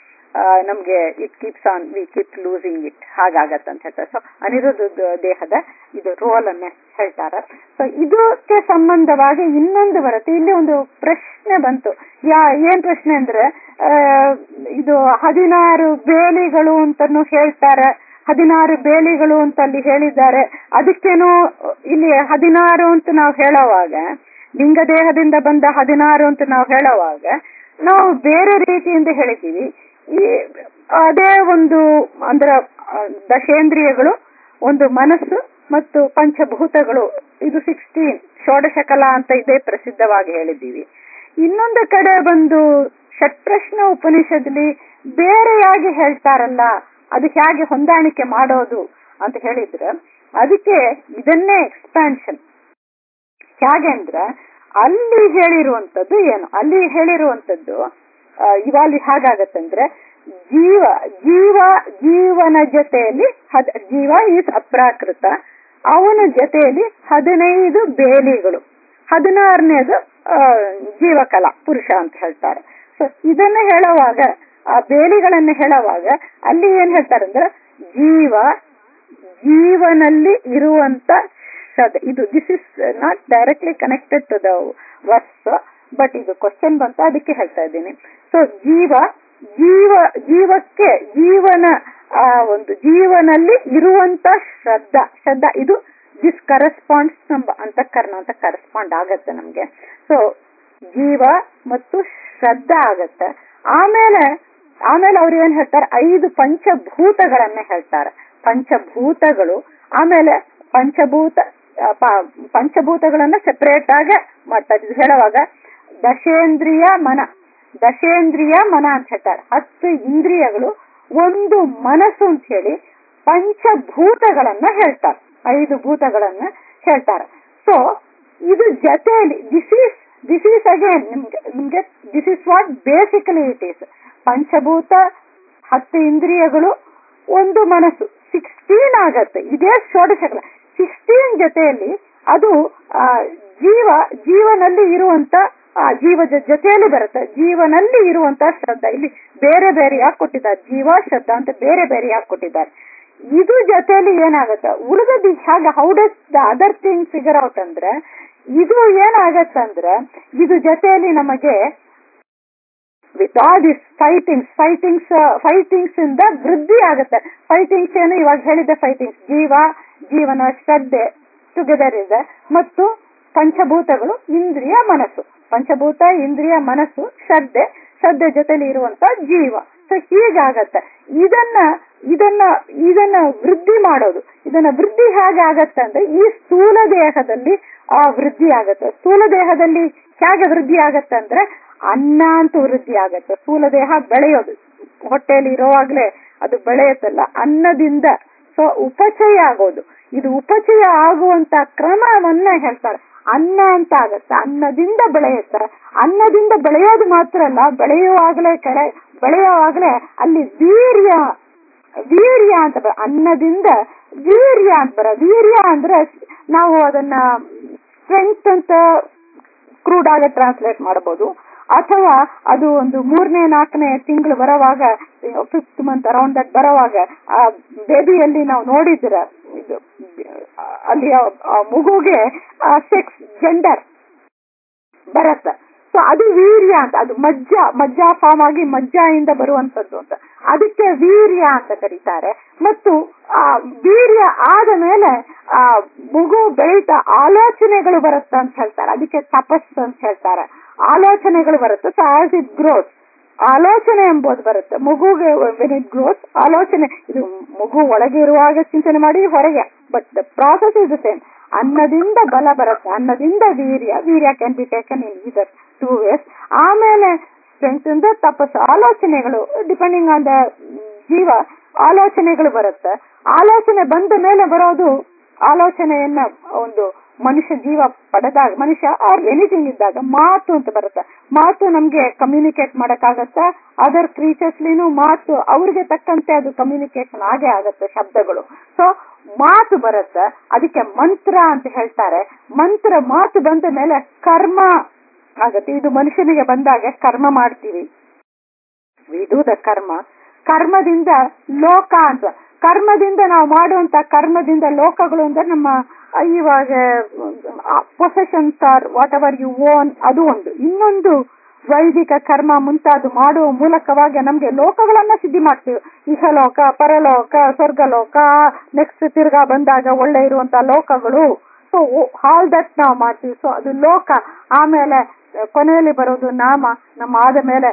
ನಮ್ಗೆ it keeps on we keep losing it ಹಾಗಾಗತ್ತೆ ಅಂತ ಹೇಳ್ತಾರೆ so Aniruddha ದೇಹದ ಇದು ರೋಲ್ ಅನ್ನ ಹೇಳ್ತಾರೆ ಸೊ ಇದಕ್ಕೆ ಸಂಬಂಧವಾಗಿ ಇನ್ನೊಂದು ಬರುತ್ತೆ ಇಲ್ಲಿ ಒಂದು ಪ್ರಶ್ನೆ ಬಂತು ಯಾ ಏನ್ ಪ್ರಶ್ನೆ ಅಂದ್ರೆ ಆ, ಇದು ಹದಿನಾರು ಬೇಲಿಗಳು ಅಂತಾನು ಹೇಳ್ತಾರೆ ಹದಿನಾರು ಬೇಲಿಗಳು ಅಂತ ಅಲ್ಲಿ ಹೇಳಿದ್ದಾರೆ ಅದಕ್ಕೇನು ಇಲ್ಲಿ ಹದಿನಾರು ಅಂತ ನಾವು ಹೇಳುವಾಗ ಲಿಂಗ ದೇಹದಿಂದ ಬಂದ ಹದಿನಾರು ಅಂತ ನಾವು ಹೇಳುವಾಗ ನಾವು ಬೇರೆ ರೀತಿಯಿಂದ ಹೇಳಿದ್ದೀವಿ ಈ ಅದೇ ಒಂದು ಅಂದ್ರ ಆ, ದಶೇಂದ್ರಿಯಗಳು ಒಂದು ಮನಸ್ಸು ಮತ್ತು ಪಂಚಭೂತಗಳು ಇದು ಸಿಕ್ಸ್ಟೀನ್ ಷೋಡಶ ಕಲಾ ಅಂತ ಇದೇ ಪ್ರಸಿದ್ಧವಾಗಿ ಹೇಳಿದ್ದೀವಿ ಇನ್ನೊಂದು ಕಡೆ ಬಂದು ಷಟ್ಪ್ರಶ್ನ ಉಪನಿಷತ್ಲಿ ಬೇರೆಯಾಗಿ ಹೇಳ್ತಾರಲ್ಲ ಅದು ಹೇಗೆ ಹೊಂದಾಣಿಕೆ ಮಾಡೋದು ಅಂತ ಹೇಳಿದ್ರೆ ಅದಕ್ಕೆ ಇದನ್ನೇ ಎಕ್ಸ್ಪ್ಯಾನ್ಷನ್ ಹೇಗೆ ಅಂದ್ರೆ ಅಲ್ಲಿ ಹೇಳಿರುವಂತದ್ದು ಏನು ಅಲ್ಲಿ ಹೇಳಿರುವಂತದ್ದು ಆ, ಇವಾಗ ಹಾಗಾಗತ್ತಂದ್ರೆ ಜೀವ ಜೀವ ಜೀವನ ಜೊತೆಯಲ್ಲಿ ಹದ್ ಜೀವ ಈಸ್ ಅಪ್ರಾಕೃತ ಅವನ ಜೊತೆಯಲ್ಲಿ ಹದಿನೈದು ಬೇಲಿಗಳು ಹದಿನಾರನೇದು ಆ, ಜೀವಕಲಾ ಪುರುಷ ಅಂತ ಹೇಳ್ತಾರೆ ಸೊ ಇದನ್ನ ಹೇಳುವಾಗ ಆ ಬೇಲಿಗಳನ್ನ ಹೇಳುವಾಗ ಅಲ್ಲಿ ಏನ್ ಹೇಳ್ತಾರೆ ಅಂದ್ರೆ ಜೀವ ಜೀವನಲ್ಲಿ ಇರುವಂತ ಶ್ರದ್ಧೆ ಇದು this is not directly connected to the verse but ಇದು ಕ್ವಶನ್ ಬಂತ ಅದಕ್ಕೆ ಹೇಳ್ತಾ ಇದ್ದೀನಿ ಸೊ ಜೀವ ಜೀವ ಜೀವಕ್ಕೆ ಜೀವನ ಆ ಒಂದು ಜೀವನಲ್ಲಿ ಇರುವಂತ ಶ್ರದ್ಧಾ ಶ್ರದ್ಧಾ ಇದು ದಿಸ್ ಕರೆಸ್ಪಾಂಡ್ಸ್ ನಮ್ಮ ಅಂತಃಕರಣ ಅಂತ ಕರೆಸ್ಪಾಂಡ್ ಆಗತ್ತೆ ನಮ್ಗೆ ಸೊ ಜೀವ ಮತ್ತು ಶ್ರದ್ಧಾ ಆಗತ್ತೆ ಆಮೇಲೆ ಆಮೇಲೆ ಅವ್ರು ಏನ್ ಹೇಳ್ತಾರೆ ಐದು ಪಂಚಭೂತಗಳನ್ನ ಹೇಳ್ತಾರೆ ಪಂಚಭೂತಗಳು ಆಮೇಲೆ ಪಂಚಭೂತ ಆ, ಪ- ಪಂಚಭೂತಗಳನ್ನ ಸೆಪರೇಟ್ ಆಗಿ ಮಾಡ್ತಾರೆ ಇದು ಹೇಳುವಾಗ ದಶೇಂದ್ರಿಯ ಮನ ದಶೇಂದ್ರಿಯ ಮನ ಅಂತ ಹೇಳ್ತಾರೆ ಹತ್ತು ಇಂದ್ರಿಯಗಳು ಒಂದು ಮನಸ್ಸು ಅಂತ ಹೇಳಿ ಪಂಚಭೂತಗಳನ್ನ ಹೇಳ್ತಾರೆ ಐದು ಭೂತಗಳನ್ನ ಹೇಳ್ತಾರೆ ಸೊ ಇದು ಜೊತೆಯಲ್ಲಿ this is this is again ನಿಮ್ಗೆ ನಿಮ್ಗೆ this is what basically it is ಪಂಚಭೂತ ಹತ್ತು ಇಂದ್ರಿಯಗಳು ಒಂದು ಮನಸ್ಸು ಸಿಕ್ಸ್ಟೀನ್ ಆಗತ್ತೆ ಇದೇ ಷೋಡಶಕಲ ಸಿಕ್ಸ್ಟೀನ್ ಜೊತೆಯಲ್ಲಿ ಅದು ಆ, ಜೀವ ಜೀವನಲ್ಲಿ ಇರುವಂತ ಆ ಜೀವದ ಜೊತೆಯಲ್ಲಿ ಬರುತ್ತೆ ಜೀವನಲ್ಲಿ ಇರುವಂತ ಶ್ರದ್ಧಾ ಇಲ್ಲಿ ಬೇರೆ ಬೇರೆಯಾಗಿ ಕೊಟ್ಟಿದ್ದಾರೆ ಜೀವ ಶ್ರದ್ಧಾ ಅಂತ ಬೇರೆ ಬೇರೆಯಾಗಿ ಕೊಟ್ಟಿದ್ದಾರೆ ಇದು ಜೊತೆಯಲ್ಲಿ ಏನಾಗುತ್ತೆ ಉಳಿದದ್ದು ಹಾಗೆ how does the other thing figure out ಅಂದ್ರೆ ಇದು ಏನಾಗತ್ತಂದ್ರೆ ಇದು ಜೊತೆಯಲ್ಲಿ ನಮಗೆ with all this fightings fightings fightings ಇಂದ ವೃದ್ಧಿ ಆಗುತ್ತೆ ಫೈಟಿಂಗ್ಸ್ ಏನು ಇವಾಗ ಹೇಳಿದ ಫೈಟಿಂಗ್ಸ್ ಜೀವ ಜೀವನ ಶ್ರದ್ಧೆ ಟುಗೆದರ್ ಇದೆ ಮತ್ತು ಪಂಚಭೂತಗಳು ಇಂದ್ರಿಯ ಮನಸ್ಸು ಪಂಚಭೂತ ಇಂದ್ರಿಯ ಮನಸ್ಸು ಶ್ರದ್ಧೆ ಶ್ರದ್ಧೆ ಜೊತೆಲಿ ಇರುವಂತ ಜೀವ ಸೊ ಹೀಗಾಗತ್ತೆ ಇದನ್ನ ಇದನ್ನ ಇದನ್ನ ವೃದ್ಧಿ ಮಾಡೋದು ಇದನ್ನ ವೃದ್ಧಿ ಹೇಗೆ ಆಗತ್ತೆ ಅಂದ್ರೆ ಈ ಸ್ಥೂಲ ದೇಹದಲ್ಲಿ ಆ ವೃದ್ಧಿ ಆಗತ್ತೆ ಸ್ಥೂಲ ದೇಹದಲ್ಲಿ ಹೇಗೆ ವೃದ್ಧಿ ಆಗತ್ತೆ ಅಂದ್ರೆ ಅನ್ನ ಅಂತ ವೃದ್ಧಿ ಆಗತ್ತೆ ಸ್ಥೂಲ ದೇಹ ಬೆಳೆಯೋದು ಹೊಟ್ಟೆಯಲ್ಲಿ ಇರೋವಾಗ್ಲೇ ಅದು ಬೆಳೆಯುತ್ತಲ್ಲ ಅನ್ನದಿಂದ ಸೊ ಉಪಚಯ ಆಗೋದು ಇದು ಉಪಚಯ ಆಗುವಂತ ಕ್ರಮವನ್ನ ಹೇಳ್ತಾರೆ ಅನ್ನ ಅಂತ ಆಗತ್ತೆ ಅನ್ನದಿಂದ ಬೆಳೆಯುತ್ತೆ ಅನ್ನದಿಂದ ಬೆಳೆಯೋದು ಮಾತ್ರ ಅಲ್ಲ ಬೆಳೆಯುವಾಗಲೇ ಕೆಳ ಬೆಳೆಯುವಾಗಲೇ ಅಲ್ಲಿ ವೀರ್ಯ ವೀರ್ಯ ಅಂತ ಬರ ಅನ್ನದಿಂದ ವೀರ್ಯ ಅಂತ ಬರ ವೀರ್ಯ ಅಂದ್ರೆ ನಾವು ಅದನ್ನ ಸ್ಟ್ರೆಂತ್ ಅಂತ ಕ್ರೂಡ್ ಆಗಿ ಟ್ರಾನ್ಸ್ಲೇಟ್ ಮಾಡಬಹುದು ಅಥವಾ ಅದು ಒಂದು ಮೂರನೇ ನಾಲ್ಕನೇ ತಿಂಗಳು ಬರೋವಾಗ ಫಿಫ್ತ್ ಮಂತ್ ಅರೌಂಡ್ ದಟ್ ಬರೋವಾಗ ಆ ಬೇಬಿಯಲ್ಲಿ ನಾವು ನೋಡಿದ್ರ ಇದು ಅಲ್ಲಿ ಆ- ಆ ಮಗುಗೆ ಸೆಕ್ಸ್ ಜೆಂಡರ್ ಬರತ್ತ ಸೊ ಅದು ವೀರ್ಯ ಅಂತ ಅದು ಮಜ್ಜ ಮಜ್ಜ ಫಾರ್ಮ್ ಆಗಿ ಮಜ್ಜಾಯಿಂದ ಬರುವಂತದ್ದು ಅಂತ ಅದಕ್ಕೆ ವೀರ್ಯ ಅಂತ ಕರೀತಾರೆ ಮತ್ತು ಆ ವೀರ್ಯ ಆದ ಮೇಲೆ ಆ ಮಗು ಬೆಳೀತಾ ಆಲೋಚನೆಗಳು ಬರುತ್ತೆ ಅಂತ ಹೇಳ್ತಾರೆ ಅದಕ್ಕೆ ತಪಸ್ಸು ಅಂತ ಹೇಳ್ತಾರೆ ಆಲೋಚನೆಗಳು ಬರುತ್ತೆ ಸೊ ಆಸ್ ಇಟ್ ಗ್ರೋತ್ ಆಲೋಚನೆ ಎಂಬುದು ಬರುತ್ತೆ ಮಗುಗೆ ವೆನ್ ಇಟ್ ಗ್ರೋತ್ ಆಲೋಚನೆ ಇದು ಮಗು ಒಳಗೆ ಇರುವಾಗ ಚಿಂತನೆ ಮಾಡಿ ಹೊರಗೆ but the process is the same ಅನ್ನದಿಂದ ಬಲ ಬರುತ್ತೆ ಅನ್ನದಿಂದ ವೀರ್ಯ ವೀರ್ಯ can be taken in either two ways ಆಮೇಲೆ ಸ್ಟ್ರೆಂತ್ ಇಂದ ತಪಸ್ಸು ಆಲೋಚನೆಗಳು ಡಿಪೆಂಡಿಂಗ್ ಆನ್ ದ ಜೀವ ಆಲೋಚನೆಗಳು ಬರುತ್ತೆ ಆಲೋಚನೆ ಬಂದ ಮೇಲೆ ಬರೋದು ಆಲೋಚನೆಯನ್ನ ಒಂದು ಮನುಷ್ಯ ಜೀವ ಪಡೆದಾಗ ಮನುಷ್ಯ ಆರ್ ಎನಿಥಿಂಗ್ ಇದ್ದಾಗ ಮಾತು ಅಂತ ಬರುತ್ತೆ ಮಾತು ನಮ್ಗೆ ಕಮ್ಯುನಿಕೇಟ್ ಮಾಡಕ್ಕಾಗತ್ತ ಅದರ್ ಕ್ರೀಚರ್ಸ್ಲಿನೂ ಮಾತು ಅವ್ರಿಗೆ ತಕ್ಕಂತೆ ಅದು ಕಮ್ಯುನಿಕೇಶನ್ ಆಗೇ ಆಗತ್ತೆ ಶಬ್ದಗಳು ಸೊ ಮಾತು ಬರುತ್ತೆ ಅದಕ್ಕೆ ಮಂತ್ರ ಅಂತ ಹೇಳ್ತಾರೆ ಮಂತ್ರ ಮಾತು ಬಂದ ಮೇಲೆ ಕರ್ಮ ಆಗತ್ತೆ ಇದು ಮನುಷ್ಯನಿಗೆ ಬಂದಾಗ ಕರ್ಮ ಮಾಡ್ತೀವಿ ವಿಡು ದ ಕರ್ಮ ಕರ್ಮದಿಂದ ಲೋಕ ಅಂತ ಕರ್ಮದಿಂದ ನಾವು ಮಾಡುವಂತ ಕರ್ಮದಿಂದ ಲೋಕಗಳು ಅಂದ್ರೆ ನಮ್ಮ ಆ, ಇವಾಗ possessions are whatever you own ಅದು ಒಂದು ಇನ್ನೊಂದು ವೈದಿಕ ಕರ್ಮ ಮುಂತಾದ ಮಾಡುವ ಮೂಲಕವಾಗಿ ನಮ್ಗೆ ಲೋಕಗಳನ್ನ ಸಿದ್ಧಿ ಮಾಡ್ತೀವಿ ಇಹಲೋಕ ಪರಲೋಕ ಸ್ವರ್ಗಲೋಕ ನೆಕ್ಸ್ಟ್ ತಿರ್ಗಾ ಬಂದಾಗ ಒಳ್ಳೆ ಇರುವಂತ ಲೋಕಗಳು ಸೊ ಹಾಲ್ ದಟ್ ನಾವು ಮಾಡ್ತೀವಿ ಸೊ ಅದು ಲೋಕ ಆಮೇಲೆ ಆ, ಕೊನೆಯಲ್ಲಿ ಬರೋದು ನಾಮ ನಮ್ಮ ಆದ ಮೇಲೆ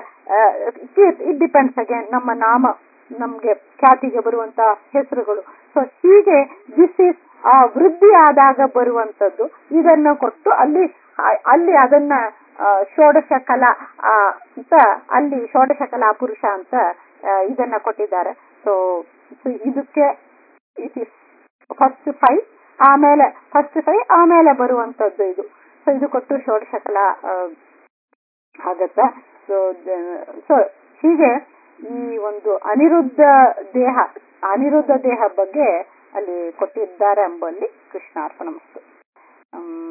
ಇಟ್ ಡಿಪೆಂಡ್ಸ್ ಅಗೇನ್ ನಮ್ಮ ನಾಮ ನಮ್ಗೆ ಖ್ಯಾತಿಗೆ ಬರುವಂತ ಹೆಸರುಗಳು ಸೊ ಹೀಗೆ ದಿಸ್ ಇಸ್ ಆ ವೃದ್ಧಿ ಆದಾಗ ಬರುವಂತದ್ದು ಇದನ್ನ ಕೊಟ್ಟು ಅಲ್ಲಿ ಆ- ಅಲ್ಲಿ ಅದನ್ನ ಆ, ಷೋಡಶ ಕಲಾ ಆ, ಅಂತ ಅಲ್ಲಿ ಷೋಡಶ ಕಲಾ ಪುರುಷ ಅಂತ ಆ, ಇದನ್ನ ಕೊಟ್ಟಿದ್ದಾರೆ ಸೊ ಇದಕ್ಕೆ ಇಟ್ ಇಸ್ ಫಸ್ಟ್ ಫೈವ್ ಆಮೇಲೆ ಫಸ್ಟ್ ಫೈವ್ ಆಮೇಲೆ ಬರುವಂತದ್ದು ಇದು ಸೊ ಇದು ಕೊಟ್ಟು ಷೋಡಶ ಕಲಾ ಆ, ಆಗತ್ತ ಸೊ ಸೊ ಹೀಗೆ ಈ ಒಂದು ಅನಿರುದ್ಧ ದೇಹ ಅನಿರುದ್ಧ ದೇಹ ಬಗ್ಗೆ ಅಲ್ಲಿ ಕೊಟ್ಟಿದ್ದಾರೆ ಎಂಬಲ್ಲಿ ಕೃಷ್ಣಾರ್ಪಣ ಮಸ್ತು